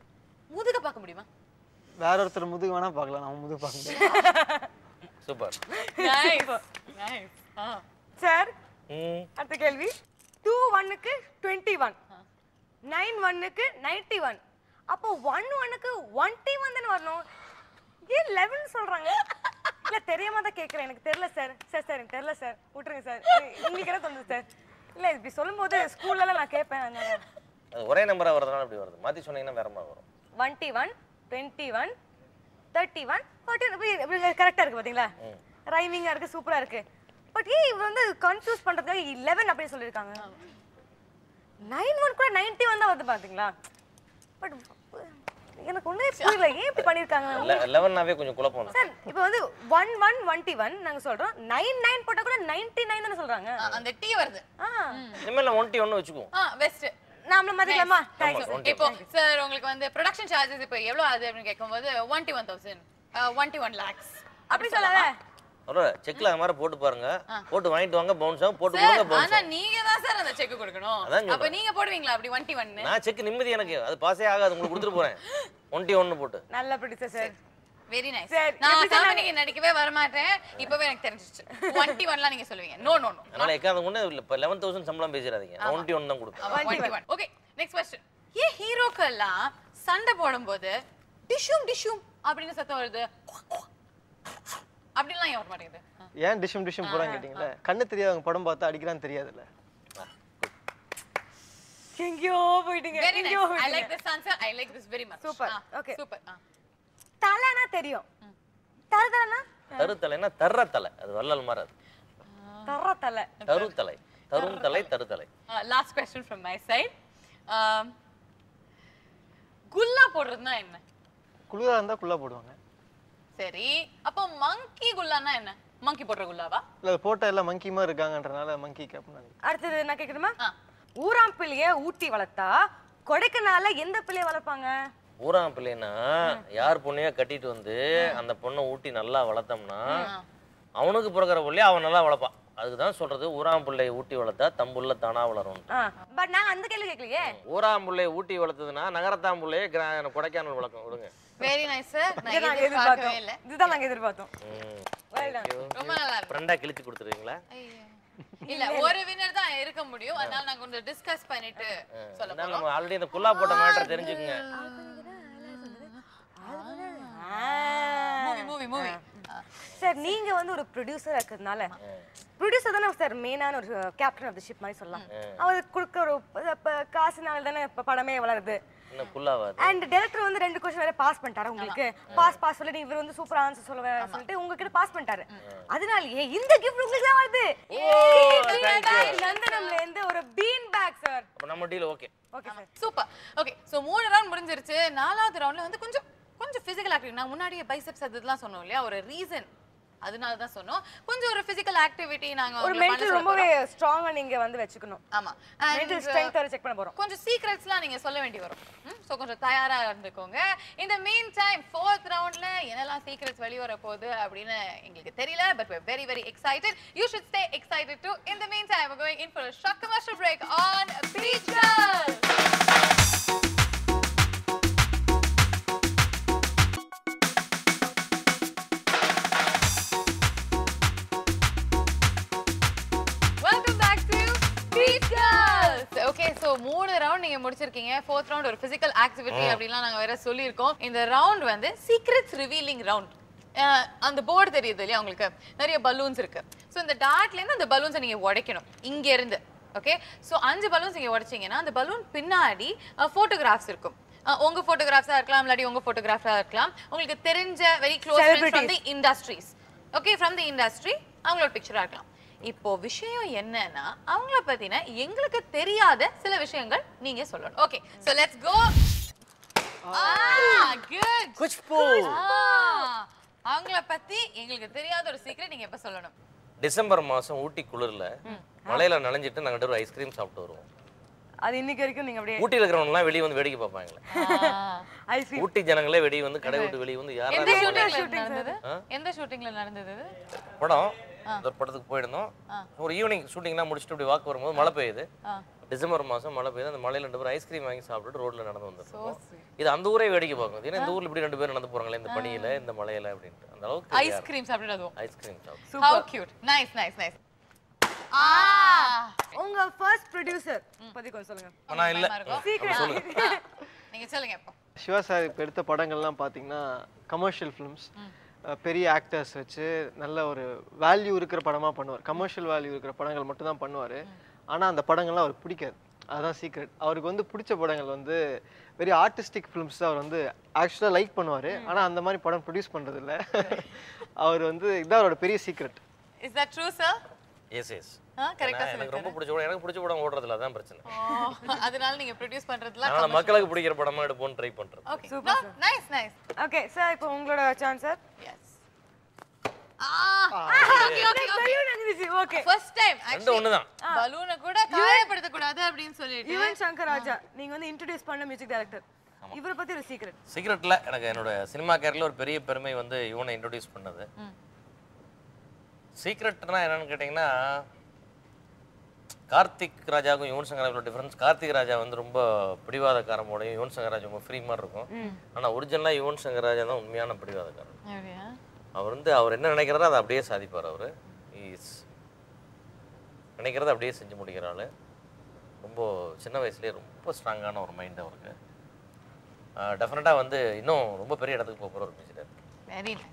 முதுக பார்க்க முடியுமா வேற ஒருத்தர் முதுகு வேணா பார்க்கலாம் நம்ம முதுகு பார்க்க முடியாது சூப்பர் நைஸ் நைஸ் ஆ சார் ம் அடுத்த கேள்வி டூ ஒன்னுக்கு டுவெண்ட்டி ஒன் நைன் ஒன்னுக்கு நைன்டி ஒன் அப்போ ஒன் ஒன்னுக்கு ஒன் டி ஒன் தானே வரணும் ஏன் லெவன் சொல்றாங்க இல்ல தெரியாம தான் கேட்குறேன் எனக்கு தெரியல சார் சார் சார் எனக்கு தெரியல சார் விட்டுருங்க சார் உங்களுக்கு என்ன தோணுது சார் இல்ல இப்படி சொல்லும்போது ஸ்கூல்லலாம் நான் கேட்பேன் அதனால அது ஒரே நம்பரா வரதுனால அப்படி வருது மாத்தி சொன்னீங்கன்னா வேற மாதிரி வரும் one T one twenty one thirty one forty இப்படி கரெக்டாக இருக்கு பார்த்தீங்களா ரைமிங்காக இருக்கு சூப்பராக இருக்கு பட் ஏன் இவங்க வந்து கன்ஃபியூஸ் பண்ணுறதுக்காக லெவன் அப்படின்னு சொல்லியிருக்காங்க நைன் ஒன் கூட நைன்டி ஒன் தான் வருது பார்த்தீங்களா பட் எனக்கு ஒன்றே புரியல ஏன் இப்படி பண்ணியிருக்காங்க லெவன்னாவே கொஞ்சம் குழப்பம் தான் சார் இப்போ வந்து one one one T one நாங்கள் சொல்கிறோம் நைன் நைன் போட்டால் கூட நைன்டி நைன் தானே சொல்கிறாங்க ஆ, அந்த டீ வருது ஆ இனிமேல் நான் ஒன்ட்டி ஒன்று வச்சுக்குவோம் ஆ பெஸ்ட் நாமள மதிக்கலாமா ஆமா, தேங்க்ஸ் one இப்போ சார் உங்களுக்கு வந்து ப்ரொடக்ஷன் சார்ஜஸ் இப்போ எவ்வளவு ஆகுது அப்படின்னு கேட்கும்போது one T one thousand one T one lakhs அப்படி சொல்லாத அவ்வளோ செக்ல அது மாதிரி போட்டு பாருங்க போட்டு வாங்கிட்டு வாங்க பவுன்ஸ் ஆகும் போட்டு சார் கொடுங்க பவுன்ஸ் ஆனா நீங்க தான் சார் அந்த செக் கொடுக்கணும் அதான் சொல்றேன். அப்ப நீங்க போடுவீங்களா அப்படி ஒன் டி ஒன்னு நான் செக் நிம்மதி எனக்கு அது பாஸே ஆகாது உங்களுக்கு கொடுத்துட்டு போறேன் ஒன்ட்டி ஒன்று போட்டு நல்ல பிடிச்ச சார் வெரி நைஸ் சரி, நான் எப்படி சொன்னாங்க? சாமி நீங்க நடிக்கவே வர மாட்டேன் இப்பவே எனக்கு தெரிஞ்சிச்சு ஒன் டி ஒன்லாம் நீங்க சொல்லுவீங்க நோ நோ நோ அதனால எக்காத ஒன்று இப்போ லெவன் தௌசண்ட் சம்பளம் பேசிடாதீங்க நான் ஒன்ட்டி ஒன்று தான் கொடுப்பேன் ஓகே நெக்ஸ்ட் கொஸ்டின் ஏன் ஹீரோக்கெல்லாம் சண்டை போடும்போது டிஷ்யூம் டிஷ்யூம் அப்படின்னு சத்தம் வருது அப்படிலாம் ஏன் வர மாட்டேங்குது ஏன் டிஷ்யூம் டிஷ்யூம் போறான்னு கேட்டீங்களா கண்ணு தெரியாதவங்க படம் பார்த்தா அடிக்கிறான்னு தெரியாதுல்ல எங்கேயோ போயிட்டீங்க வெரி எங்கேயோ நைஸ் ஐ போயிட்டீங்க like this answer I like this very much Super. Okay. Super தலைனா தெரியும் தரதலனா தரு தலைன்னா தர்ற தலை அது வள்ளல் மாதிரி அது தர தலை தரு தலை தரும் தலை தரு தலை last question from my side ஆம், குல்லா போடுறதுன்னா என்ன குளிராக இருந்தால் குள்ளா போடுவாங்க சரி அப்போ மங்கி குல்லான்னா என்ன மங்கி போடுற குல்லாவா இல்லை அது போட்டால் எல்லாம் மங்கி மாதிரி இருக்காங்கன்றனால மங்கி கேப்னு அடுத்தது என்ன கேட்கணுமா ஆ. ஊராம் பிள்ளைய ஊட்டி வளர்த்தா கொடைக்கானல்ல எந்த பிள்ளைய வளர்ப்பாங்க ஊராம் பிள்ளைன்னா யார் பொண்ணையோ கட்டிட்டு வந்து அந்த பொண்ணை ஊட்டி நல்லா வளர்த்தோம்னா அவனுக்கு பிறக்கிற பிள்ளைய அவன் நல்லா வளர்ப்பான் அதுக்கு தான் சொல்றது ஊராம் பிள்ளையை ஊட்டி வளர்த்தா தம்புள்ள தானா வளரும் பட் நாங்க அந்த கேள்வி கேட்கலையே ஊராம் பிள்ளையை ஊட்டி வளர்த்ததுன்னா நகரத்தாம் பிள்ளையை கிரா- கொடைக்கானல் வளர்க்கும் விடுங்க வெரி நைஸ் சார் நான் இதுதான் நாங்க எதிர்பார்க்கவே எதிர்பார்த்தோம் இல்ல இதுதான் நாங்க எதிர்பார்த்தோம் Well done. ரொம்ப நல்லா இருக்கு ஃப்ரெண்டா கிழிச்சு கொடுத்துருவீங்களா ஐயோ. இல்ல ஒரு வின்னர் தான் இருக்க முடியும் அதனால நாங்க கொஞ்சம் டிஸ்கஸ் பண்ணிட்டு சொல்ல அதனால நம்ம ஆல்ரெடி இந்த குல்லா போட்ட மேட்டர் தெரிஞ்சுக்குங்க மூவி மூவி மூவி சார் நீங்க வந்து ஒரு ப்ரொடியூசரா இருக்கிறதுனால ப்ரொடியூசர் தானே சார் மெயினான ஒரு கேப்டன் ஆஃப் தி ஷிப் மாதிரி சொல்லலாம் அவர் கொடுக்க ஒரு இப்ப காசுனால தானே இப்ப படமே வளருது இன்னும் குல்லாவாது அண்ட் டைரக்டர் வந்து ரெண்டு கொஸ்டின் வேற பாஸ் பண்ணிட்டாரு உங்களுக்கு பாஸ் பாஸ் சொல்லி இவர் வந்து சூப்பர் ஆன்சர் சொல்ல சொல்லிட்டு உங்ககிட்ட பாஸ் பண்ணிட்டாரு அதனாலயே இந்த கிஃப்ட் உங்களுக்கு தான் வருது நந்தனம்ல இருந்து ஒரு பீன் பேக் சார் அப்போ நம்ம deal okay okay sir super okay so மூணு ரவுண்ட் முடிஞ்சிருச்சு நாலாவது ரவுண்ட்ல வந்து கொஞ்சம் கொஞ்சம் பிசிக்கல் ஆக்டிவிட்டி நான் முன்னாடியே பைசெப்ஸ் அதெல்லாம் சொன்னோம் இல்லையா ஒரு ரீசன் அதனால தான் சொன்னோம் கொஞ்சம் ஒரு பிசிக்கல் ஆக்டிவிட்டி நாங்க ஒரு உங்களை பண்ண மென்டல் சொல்ல ரொம்பவே ஸ்ட்ராங்கா நீங்க வந்து வச்சுக்கணும் ஆமா மென்டல் And, ஸ்ட்ரென்த் வரை செக் பண்ண போறோம் கொஞ்சம் சீக்ரெட்ஸ்லாம் நீங்க சொல்ல வேண்டி வரும் ஸோ கொஞ்சம் தயாரா இருந்துக்கோங்க இந்த மீன் டைம் ஃபோர்த் ரவுண்ட்ல என்னெல்லாம் சீக்ரெட்ஸ் வெளிய வர போகுது அப்படின்னு எங்களுக்கு தெரியல but we're very very excited you should stay excited too in the meantime we're going in for a short commercial break on Beach Girls welcome back to beach girls okay so மூணு round நீங்க முடிச்சிருக்கீங்க fourth round ஒரு physical activity அப்படிலாம் நாங்க வேற சொல்லியிருக்கோம் இந்த round வந்து சீக்ரெட்ஸ் ரிவீலிங் ரவுண்ட் அந்த போர்டு தெரியுது இல்லையா உங்களுக்கு நிறைய பலூன்ஸ் இருக்கு ஸோ இந்த டாட்ல இருந்து அந்த பலூன்ஸை நீங்க உடைக்கணும் இங்க இருந்து ஓகே ஸோ அஞ்சு பலூன்ஸ் நீங்க உடைச்சீங்கன்னா அந்த பலூன் பின்னாடி ஃபோட்டோகிராஃப்ஸ் இருக்கும் அஹ் உங்க ஃபோட்டோகிராஃப்ஸா இருக்கலாம் இல்லாட்டி உங்க ஃபோட்டோகிராஃபா இருக்கலாம் உங்களுக்கு தெரிஞ்ச very close from the industries okay from the industry அவங்களோட பிக்சரா இருக்கலாம் இப்போ விஷயம் என்னன்னா அவங்கள பத்தின எங்களுக்கு தெரியாத சில விஷயங்கள் நீங்க சொல்லணும் okay so let's go good Khushbu அவங்கள பத்தி எங்களுக்கு தெரியாத ஒரு சீக்ரெட் நீங்க எப்ப சொல்லணும் டிசம்பர் மாசம் ஊட்டி குளிர்ல மலையில நனைஞ்சிட்டு நாங்க ரெண்டு ஐஸ்கிரீம் சாப்பிட்டு வருவோம் அது இன்னைக்கு வரைக்கும் நீங்க அப்படியே ஊட்டியில் இருக்கிறவங்கலாம் வெளியே வந்து வேடிக்கை பார்ப்பாங்களே ஐஸ்கிரீம் ஊட்டி ஜனங்களே வெளியே வந்து கடை விட்டு வெளியே வந்து எந்த யாரா ஷூட்டிங்ல நடந்தது எந்த ஷூட்டிங்ல நடந்தது இது? படம் இந்த படத்துக்கு போயிருந்தோம் ஒரு ஈவினிங் ஷூட்டிங்லாம் முடிச்சுட்டு இப்படி வாக்கு வரும்போது மழை பெய்யுது டிசம்பர் மாசம் மழை பெய்யுது அந்த மலையில ரெண்டு பேரும் ஐஸ்கிரீம் வாங்கி சாப்பிட்டுட்டு ரோட்ல நடந்து வந்திருக்கோம் இது அந்த ஊரே வேடிக்கை பார்க்கும் ஏன்னா இந்த ஊர்ல இப்படி ரெண்டு பேரும் நடந்து போறாங்களே இந்த பனியில இந்த மலையில அப்படின்ட்டு அந்த அளவுக்கு ஐஸ்கிரீம் சாப்பிட்டு அதுவும் ஐஸ்கிரீம் சாப்பிட்டு how cute nice nice nice ஆ உங்க ஃபர்ஸ்ட் ப்ரொடியூசர் பத்தி கொஞ்சம் சொல்லுங்க நான் இல்ல சீக்கிரம் நீங்க சொல்லுங்க இப்போ சிவா சார் இப்போ எடுத்த படங்கள்லாம் பார்த்தீங்கன்னா கமர்ஷியல் ஃபிலிம்ஸ் பெரிய ஆக்டர்ஸ் வச்சு நல்ல ஒரு வேல்யூ இருக்கிற படமாக பண்ணுவார் கமர்ஷியல் வேல்யூ இருக்கிற படங்கள் மட்டும் தான் பண்ணுவார் ஆனால் அந்த படங்கள்லாம் அவருக்கு பிடிக்காது அதுதான் சீக்ரெட் அவருக்கு வந்து பிடிச்ச படங்கள் வந்து வெரி ஆர்டிஸ்டிக் ஃபிலிம்ஸ் தான் அவர் வந்து ஆக்சுவலாக லைக் பண்ணுவார் ஆனால் அந்த மாதிரி படம் ப்ரொடியூஸ் பண்ணுறது இல்ல அவர் வந்து இதுதான் அவரோட பெரிய secret is that true sir yes yes கரெக்டா எனக்கு ரொம்ப பிடிச்ச படம் எனக்கு பிடிச்ச படம் ஓடுறதுல அதான் பிரச்சனை அதனால நீங்க ப்ரொடியூஸ் பண்றதுல நான் மக்களுக்கு பிடிக்கிற படமா எடுப்போம்னு ட்ரை பண்றேன் okay nice nice okay sir இப்போ உங்களோட chance sir yes okay first time ரெண்டு ஒண்ணுதான் பலூனை கூட காயப்படுத்த கூடாது அப்படின்னு சொல்லிட்டு யுவன் சங்கர் ராஜா நீங்க வந்து இன்ட்ரோடியூஸ் பண்ண மியூசிக் டைரக்டர் இவரை பத்தி ஒரு சீக்ரெட் சீக்ரெட்ல எனக்கு என்னோட சினிமா கேரியர்ல ஒரு பெரிய பெருமை வந்து இவனை இன்ட்ரோடியூஸ் பண்ணது சீக்ரெட்னா என்னன்னு கேட்டிங்கன்னா கார்த்திக் ராஜாவுக்கும் யுவன் சங்கர் ராஜாவோட டிஃபரன்ஸ் கார்த்திக் ராஜா வந்து ரொம்ப பிடிவாதக்காரமோடையும் யுவன் சங்கர் ராஜா ரொம்ப ஃப்ரீ மாதிரி இருக்கும் ஆனா ஒரிஜினலா யுவன் சங்கர் ராஜா தான் உண்மையான பிடிவாதக்காரன் அப்படியா அவர் வந்து அவர் என்ன நினைக்கிறாரோ அதை அப்படியே சாதிப்பார் அவர் இஸ் நினைக்கிறத அப்படியே செஞ்சு முடிக்கிற ஆளு ரொம்ப சின்ன வயசுலேயே ரொம்ப ஸ்ட்ராங்கான ஒரு மைண்ட் அவருக்கு டெஃபினட்டாக வந்து இன்னும் ரொம்ப பெரிய இடத்துக்கு போக போகிற ஒரு music very nice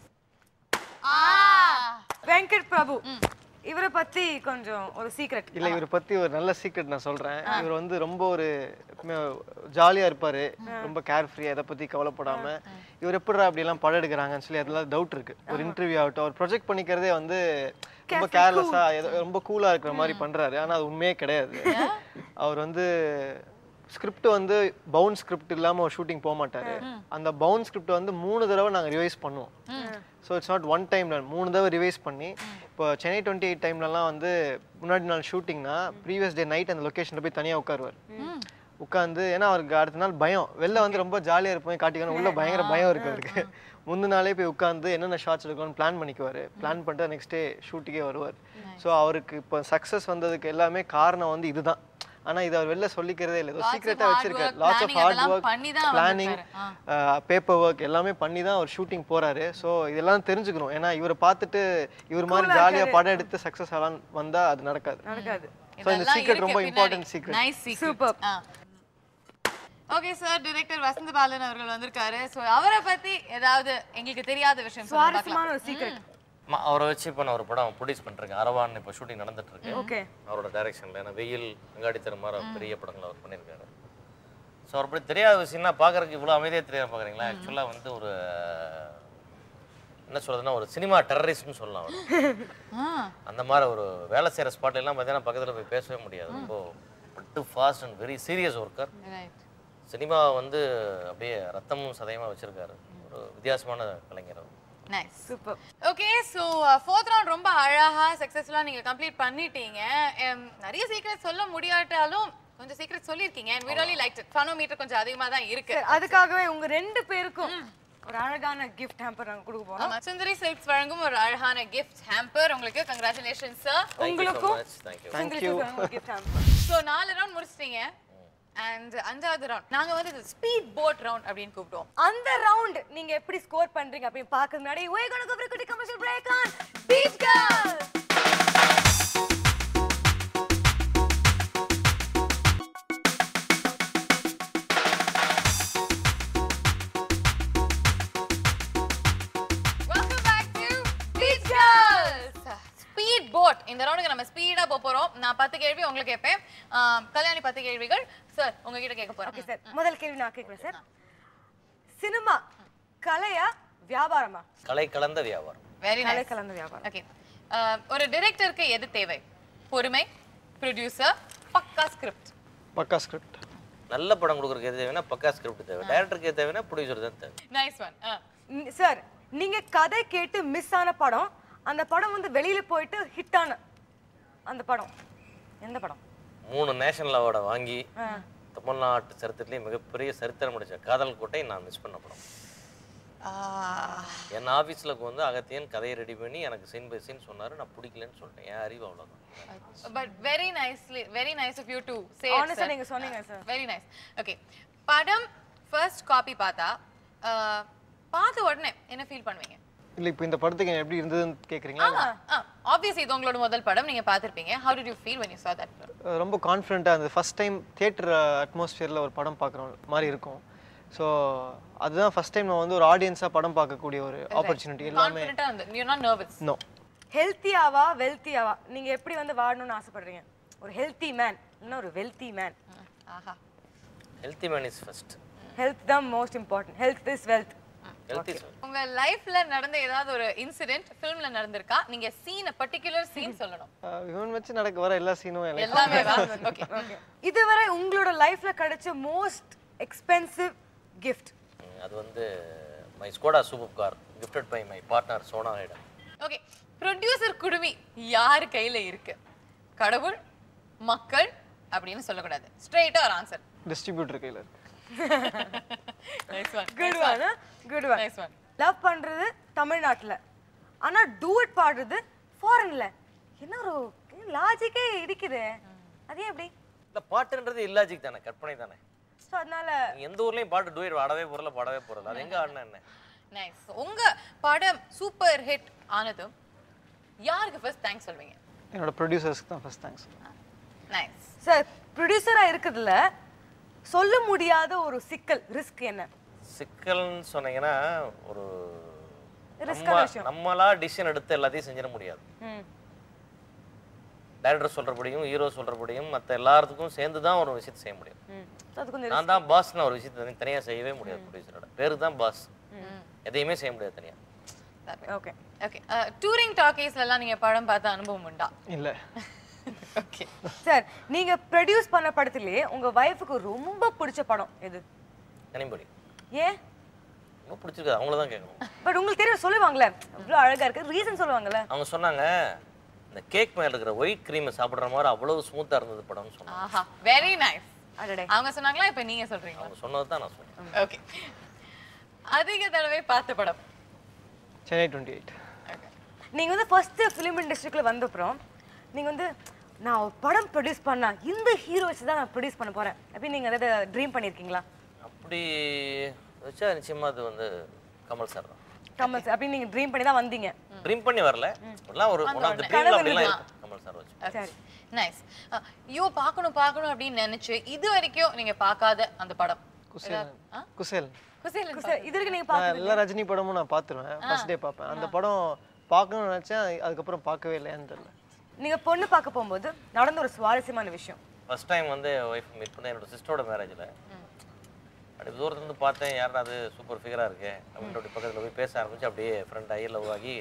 Venkat Prabhu இவரை பத்தி கொஞ்சம் ஒரு சீக்ரெட் இல்லை இவரை பற்றி ஒரு நல்ல சீக்ரெட் நான் சொல்கிறேன் இவர் வந்து ரொம்ப ஒரு ஜாலியாக இருப்பார் ரொம்ப கேர் ஃப்ரீயாக எதை பற்றி கவலைப்படாமல் இவர் எப்படிடா அப்படிலாம் படம் எடுக்கிறாங்கன்னு சொல்லி அதெல்லாம் டவுட் இருக்கு ஒரு இன்டர்வியூ ஆகட்டும் அவர் ப்ரொஜெக்ட் பண்ணிக்கிறதே வந்து ரொம்ப கேர்லெஸ்ஸாக ஏதோ ரொம்ப கூலாக இருக்கிற மாதிரி பண்ணுறாரு ஆனால் அது உண்மையே கிடையாது அவர் வந்து ஸ்கிரிப்ட் வந்து பவுன் ஸ்கிரிப்ட் இல்லாம ஒரு ஷூட்டிங் போக மாட்டாரு அந்த பவுன் ஸ்கிரிப்ட் வந்து மூணு தடவை நாங்க ரிவைஸ் பண்ணுவோம் ஸோ இட்ஸ் நாட் ஒன் டைம்ல மூணு தடவை ரிவைஸ் பண்ணி இப்போ சென்னை டுவெண்ட்டி எயிட் டைம்லலாம் வந்து முன்னாடி நாள் ஷூட்டிங்னா ப்ரீவியஸ் டே நைட் அந்த லொக்கேஷனில் போய் தனியாக உட்காருவார் உட்காந்து ஏன்னா அவருக்கு அடுத்த நாள் பயம் வெளில வந்து ரொம்ப ஜாலியாக இருப்போம் காட்டிக்கணும் உள்ள பயங்கர பயம் இருக்கு அவருக்கு முந்தின நாளே போய் உட்காந்து என்னென்ன ஷார்ட்ஸ் எடுக்கணும்னு பிளான் பண்ணிக்குவார் பிளான் பண்ணிட்டு நெக்ஸ்ட் டே ஷூட்டுக்கே வருவார் ஸோ அவருக்கு இப்போ சக்ஸஸ் வந்ததுக்கு எல்லாமே காரணம் வந்து இதுதான் ஆனா இது அவர் வெளில சொல்லிக்கிறதே இல்லை Lots of சீக்கிரட்டா hard வச்சிருக்காரு work, lots of planning hard அதெல்லாம் ஒர்க் பண்ணி தான் பிளானிங் வந்திருக்காரு. பேப்பர் ஒர்க் எல்லாமே பண்ணி தான் அவர் ஷூட்டிங் போறாரு ஸோ இதெல்லாம் தெரிஞ்சுக்கணும் ஏன்னா இவரை பார்த்துட்டு இவர் மாதிரி ஜாலியா படம் எடுத்து சக்ஸஸ் ஆகலாம் வந்தா அது நடக்காது நடக்காது ஸோ இந்த சீக்ரெட் ரொம்ப important secret nice Superb. Okay sir director Vasantha Balan அவர்கள் வந்திருக்காரு சோ அவரை பத்தி ஏதாவது எங்களுக்கு தெரியாத விஷயம் சொல்லுங்க பார்க்கலாம். சுவாரஸ்யமான ஒரு சீக்ரெட் ம- அவரை வச்சு இப்போ நான் ஒரு படம் ப்ரொடியூஸ் பண்ணிருக்கேன் அரவான் இப்போ ஷூட்டிங் நடந்துட்டு இருக்கு ஓகே அவரோட டைரக்ஷனில் ஏன்னா வெயில் அங்காடி மாதிரி பெரிய படங்கள் அவர் பண்ணியிருக்காரு ஸோ அவர் அப்படி தெரியாத விஷயம்னா பார்க்கறதுக்கு இவ்வளோ அமைதியாக தெரியாத பார்க்குறீங்களா ஆக்சுவலாக வந்து ஒரு என்ன சொல்றதுன்னா ஒரு சினிமா டெரரிஸ்ட்னு சொல்லலாம் அவர் ஆ, அந்த மாதிரி ஒரு வேலை செய்கிற ஸ்பாட்ல எல்லாம் பார்த்தீங்கன்னா பக்கத்தில் போய் பேசவே முடியாது ரொம்ப பட்டு fast and very serious worker right. Cinema வந்து அப்படியே ரத்தமும் சதயமாக வச்சிருக்காரு ஒரு வித்தியாசமான கலைஞர் அவர் nice super okay so fourth round ரொம்ப அழகா சக்ஸஸ்ஃபுல்லாக நீங்க கம்ப்ளீட் பண்ணிட்டீங்க Em, நிறைய சீக்ரெட் சொல்ல முடியாட்டாலும் கொஞ்சம் சீக்ரெட் சொல்லியிருக்கீங்க and we really liked it ஃபனோமீட்டர் கொஞ்சம் அதிகமா தான் இருக்கு அதுக்காகவே உங்க ரெண்டு பேருக்கும் ஒரு அழகான கிஃப்ட் ஹேம்பர் நாங்க கொடுக்க போறோம் ஆமா சுந்தரி சில்க்ஸ் வழங்கும் ஒரு அழகான கிஃப்ட் ஹேம்பர் உங்களுக்கு கங்க்ராச்சுலேஷன் சார் உங்களுக்கும் தேங்க்யூ உங்களுக்கு கிஃப்ட் ஹேம்பர் ஸோ நாலு ரவுண்ட் முடிச்சிட்டீங்க அண்ட் அஞ்சாவது ரவுண்ட் நாங்க வந்து இது ஸ்பீட் போட் ரவுண்ட் அப்படின்னு கூப்பிடுவோம் அந்த ரவுண்ட் நீங்க எப்படி ஸ்கோர் பண்றீங்க அப்படின்னு பார்க்க முன்னாடி we gonna go for a quick commercial break on Beat Girls welcome back to beach girls speed boat இந்த ரவுண்டுக்கு நம்ம ஸ்பீடா போக போறோம் நான் பத்து கேள்வி உங்களுக்கு கேட்பேன் ஆம், கல்யாணி பத்து கேள்விகள் சார் உங்ககிட்ட கேட்க போறேன் ஓகே சார் முதல் கேள்வி நான் கேட்குறேன் சார் சினிமா கலையா வியாபாரமா கலை கலந்த வியாபாரம் வெரி கலை நைஸ் கலந்த வியாபாரம் ஓகே ஒரு டைரக்டருக்கு எது தேவை பொறுமை ப்ரொடியூசர் பக்கா ஸ்கிரிப்ட் பக்கா ஸ்கிரிப்ட் நல்ல படம் கொடுக்குறதுக்கு எது தேவைன்னா பக்கா ஸ்கிரிப்ட் தேவை டேரக்டருக்கு எது தேவைன்னா ப்ரொடியூசர் தான் தேவை நைஸ் ஒன் ம், சார் நீங்க கதை கேட்டு மிஸ் ஆன படம் அந்த படம் வந்து வெளியில போயிட்டு ஹிட் ஆன அந்த படம் எந்த படம் மூணு நேஷனல் அவார்டை வாங்கி தமிழ்நாட்டு சரித்திரத்திலேயே மிகப்பெரிய சரித்திரம் முடிச்ச காதல் கோட்டை நான் மிஸ் பண்ண படம் என் ஆஃபீஸில் வந்து அகத்தியன் கதையை ரெடி பண்ணி எனக்கு சீன் பை சீன் சொன்னார் நான் பிடிக்கலன்னு சொல்லிட்டேன் என் அறிவு அவ்வளோதான் but very nicely very nice of you to say Honest-ஆ நீங்க சொன்னீங்க சார் வெரி நைஸ் ஓகே படம் ஃபர்ஸ்ட் காப்பி பார்த்தா uh, பார்த்த உடனே என்ன ஃபீல் பண்ணுவீங்க இல்ல இப்போ இந்த படத்துக்கு எப்படி இருந்ததுன்னு கேக்குறீங்களா ஆமா ஆப்வியஸ்லி இது உங்களோட முதல் படம் நீங்க பார்த்திருப்பீங்க how did you feel when you saw that film அஹ் ரொம்ப கான்ஃபிடென்ட்டாக இருந்தது ஃபஸ்ட் டைம் தியேட்டர் அட்மாஸ்ஃபியரில் ஒரு படம் பார்க்குற மாதிரி இருக்கும் ஸோ அதுதான் ஃபஸ்ட் டைம் நான் வந்து ஒரு ஆடியன்ஸாக படம் பார்க்கக்கூடிய ஒரு ஆப்பர்ச்சுனிட்டி எல்லாமே கான்ஃபிடென்ட்டா இருந்து you're not nervous நோ ஹெல்த்தியாவா வெல்த்தியாவா நீங்க எப்படி வந்து வாழணும்னு ஆசைப்படுறீங்க ஒரு ஹெல்த்தி மேன் இல்லைன்னா ஒரு வெல்த்தி மேன் ஆஹா healthy man is first health தான் most important health is wealth health is உங்க லைஃப்ல நடந்த ஏதாவது ஒரு இன்சிடென்ட் ஃபிலிம்ல நடந்திருக்கா நீங்க சீன் பர்டிகுலர் சீன் சொல்லணும் இவன் வச்சு நடக்க வர எல்லா சீனும் எனக்கு எல்லாமே ஓகே ஓகே இதுவரை உங்களோட லைஃப்ல கிடைச்ச மோஸ்ட் எக்ஸ்பென்சிவ் கிஃப்ட் அது வந்து my Skoda super car gifted by my partner Sona Heiden okay producer குடுமி யார் கையில இருக்கு கடவுள் மக்கள் அப்படின்னு சொல்லக்கூடாது ஸ்ட்ரெயிட்டா ஒரு ஆன்சர் டிஸ்ட்ரிபியூட்டர் கையில் இருக்கு nice one good one good one nice one love பண்றது தமிழ்நாட்டுல ஆனா டூட் பாடுறது ஃபாரின்ல என்ன ஒரு லாஜிக்கே இருக்குது அது ஏன் எப்படி இந்த பாட்டுன்றது இல்லாஜிக் தானே கற்பனை தானே ஸோ அதனால நீ எந்த ஊர்லயும் பாட்டு டூயட் ஆடவே போறல பாடவே போறல அது எங்க ஆடினா என்ன நைஸ் உங்க படம் சூப்பர் ஹிட் ஆனதும் யாருக்கு ஃபர்ஸ்ட் தேங்க்ஸ் சொல்வீங்க என்னோட ப்ரொடியூசர்ஸ்க்கு தான் ஃபஸ்ட் தேங்க்ஸ் நைஸ் சார் ப்ரொடியூசரா இருக்குதுல சொல்ல முடியாத ஒரு சிக்கல் ரிஸ்க் என்ன சிக்கல்னு சொன்னீங்கன்னா ஒரு Risk-ஆன நம்ம விஷயம். நம்மளா டிசிஷன் எடுத்து எல்லாத்தையும் செஞ்சிட முடியாது ம் டைரக்டர் சொல்றபடியும் ஹீரோ சொல்றபடியும் மற்ற எல்லாத்துக்கும் சேர்ந்து தான் ஒரு விஷயத்தை செய்ய முடியும் ம் So அது கொஞ்சம் நான் தான் பாஸ்னு ஒரு விஷயத்தை தனி- தனியா செய்யவே முடியாது ப்ரொடியூசரோட பேருக்கு தான் பாஸ் எதையுமே செய்ய முடியாது தனியா ஓகே ஓகே டூரிங் டாக்கீஸ்ல எல்லாம் நீங்க படம் பார்த்த அனுபவம் உண்டா இல்லை ஓகே சார் நீங்க ப்ரொடியூஸ் பண்ண படத்திலேயே உங்க வைஃபுக்கு ரொம்ப பிடிச்ச படம் எது கனிம்பொடி ஏன் ரொம்ப பிடிச்சிருக்கு அவங்கள தான் கேட்கணும் பட் உங்களுக்கு தெரியும் சொல்லுவாங்கல்ல இவ்வளவு அழகா இருக்கு ரீசன் சொல்லுவாங்கல்ல அவங்க சொன்னாங்க இந்த கேக் மேல இருக்கிற ஒயிட் க்ரீமை சாப்பிடுற மாதிரி அவ்வளவு ஸ்மூத்தா இருந்தது படம்னு சொன்னாங்க ஆஹா வெரி நைஸ் அடடே அவங்க சொன்னாங்களா இப்ப நீங்க சொல்றீங்களா அவங்க சொன்னது தான் நான் சொன்னேன் ஓகே அதிக தடவை பார்த்த படம் சென்னை டுவெண்ட்டி எயிட் Okay. நீங்க வந்து ஃபர்ஸ்ட் ஃபிலிம் இண்டஸ்ட்ரிக்குள்ள வந்த அப்புறம் நீங்க வந்து நான் ஒரு படம் ப்ரொடியூஸ் பண்ணா இந்த ஹீரோ வச்சு தான் நான் ப்ரொடியூஸ் பண்ண போறேன் அப்படின்னு நீங்க ஏதாவது ட்ரீம் பண்ணிருக்கீங்களா அப்படி வச்சா நிச்சயமா அது வந்து கமல் சார் தான் கமல் சார் அப்படின்னு நீங்க ட்ரீம் பண்ணி தான் வந்தீங்க ட்ரீம் பண்ணி வரல எல்லாம் ஒரு ஒன் ஆஃப் த உடனே. ட்ரீம்ல அப்படிலாம் இருக்கும் கமல் சார் வச்சு சரி நைஸ் ஐயோ பார்க்கணும் பார்க்கணும் அப்படின்னு நினைச்சு இது வரைக்கும் நீங்க பார்க்காத அந்த படம் குசேல் குசேல் குசேல் சார் இது வரைக்கும் நீங்க நான் பார்த்து எல்லா ரஜினி படமும் நான் பார்த்துருவேன் ஃபர்ஸ்ட் டே பார்ப்பேன் அந்த படம் பார்க்கணும்னு நினச்சேன் அதுக்கப்புறம் பார்க்கவே இல்லையான்னு தெரியல நீங்க பொண்ணு பார்க்க போகும்போது நடந்த ஒரு சுவாரஸ்யமான விஷயம் ஃபர்ஸ்ட் டைம் வந்து ஒய்ஃப் மீட் பண்ண என்னோட சிஸ்டரோட மேரேஜில் அப்படி தூரத்துல இருந்து பார்த்தேன் யாரா அது சூப்பர் ஃபிகராக இருக்கு அப்படின்ட்டு அப்படி பக்கத்தில் போய் பேச ஆரம்பிச்சு அப்படியே ஃப்ரெண்ட் ஆகி லவ் ஆகி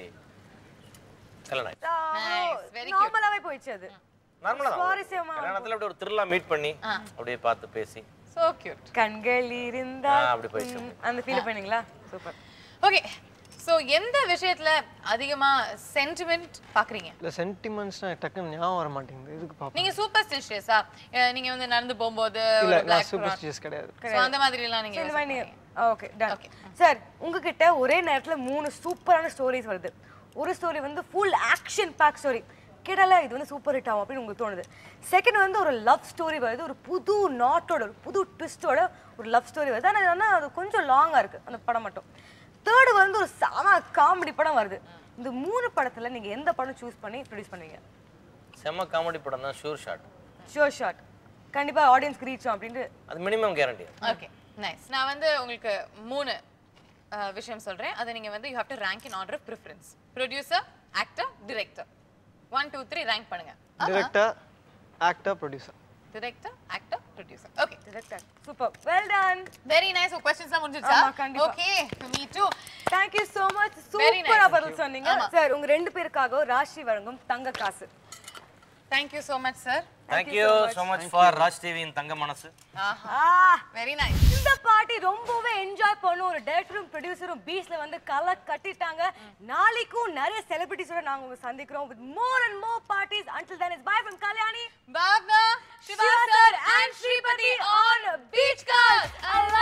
கல்யாணம் ஆயிடுச்சு very நார்மலாவே போயிடுச்சு அது நார்மலாக தான் சுவாரஸ்யமா கல்யாணத்தில் அப்படியே ஒரு திருவிழா மீட் பண்ணி அப்படியே பார்த்து பேசி சோ கியூட் கண்கள் இருந்தா ஆ, அப்படி போயிடுச்சு ம், அந்த ஃபீல் பண்ணீங்களா சூப்பர் ஓகே சோ எந்த விஷயத்துல அதிகமா சென்டிமெண்ட் பாக்குறீங்க இல்லை சென்டிமெண்ட்ஸ்னால் டக்குன்னு ஞாபகம் வர மாட்டேங்குது இதுக்கு பார்ப்பேன் நீங்க சூப்பர் ஸ்டிஷியஸா நீங்க வந்து நடந்து போகும்போது இல்லை ஒரு நான் black சூப்பர் rock. ஸ்டிச்சஸ் கிடையாது So, அந்த மாதிரி எல்லாம் நீங்க இந்த மாதிரி நீங்க யோசிப்பீங்க. ஓகே டன் சார் உங்ககிட்ட ஒரே நேரத்துல மூணு சூப்பரான ஸ்டோரிஸ் வருது ஒரு ஸ்டோரி வந்து ஃபுல் ஆக்ஷன் பேக் ஸ்டோரி கேட்டால இது வந்து சூப்பர் ஹிட் ஆகும் அப்படின்னு உங்களுக்கு தோணுது செகண்ட் வந்து ஒரு லவ் ஸ்டோரி வருது ஒரு புது நாட்டோட ஒரு புது ட்விஸ்டோட ஒரு லவ் ஸ்டோரி வருது ஆனால் ஆனால் அது கொஞ்சம் லாங்கா இருக்கு அந்த படம் மட்டும் தேர்டு வந்து ஒரு சாம காமெடி படம் வருது இந்த மூணு படத்துல நீங்க எந்த படம் சூஸ் பண்ணி ப்ரொடியூஸ் பண்ணுவீங்க செம்ம காமெடி படம் தான் ஷூர் ஷாட் ஷோர் ஷாட் கண்டிப்பா ஆடியன்ஸ்க்கு ரீச் ஆகும் அப்படின்ட்டு அது மினிமம் கேரண்டி ஓகே நைஸ் நான் வந்து உங்களுக்கு மூணு அஹ், விஷயம் சொல்றேன் அதை நீங்க வந்து you have to rank in order of preference producer actor director one two three rank பண்ணுங்க director actor producer director actor producer okay super well done very nice கொஸ்டின்ஸ்லாம் முடிஞ்சிருச்சா ஆமா, கண்டிப்பா. Okay me too thank you so much Very nice. சூப்பரா பதில் சொன்னீங்க ஆமா. Sir உங்க ரெண்டு பேருக்காக ராஷி வழங்கும் தங்க காசு thank you so much sir thank you so much for Raj டிவியின் தங்க மனசு ஆஹா ஆ வெரி நைஸ் இந்த பார்ட்டி ரொம்பவே என்ஜாய் பண்ணும் ஒரு டைரக்டரும் ப்ரொடியூசரும் பீச்ல வந்து கலை கட்டிட்டாங்க நாளைக்கும் நிறைய செலிபிரிட்டிஸோட நாங்க உங்க சந்திக்கிறோம் with more and more parties until then it's bye from Kalyani பாப்னா Shiva sir and Sripathi on beach cars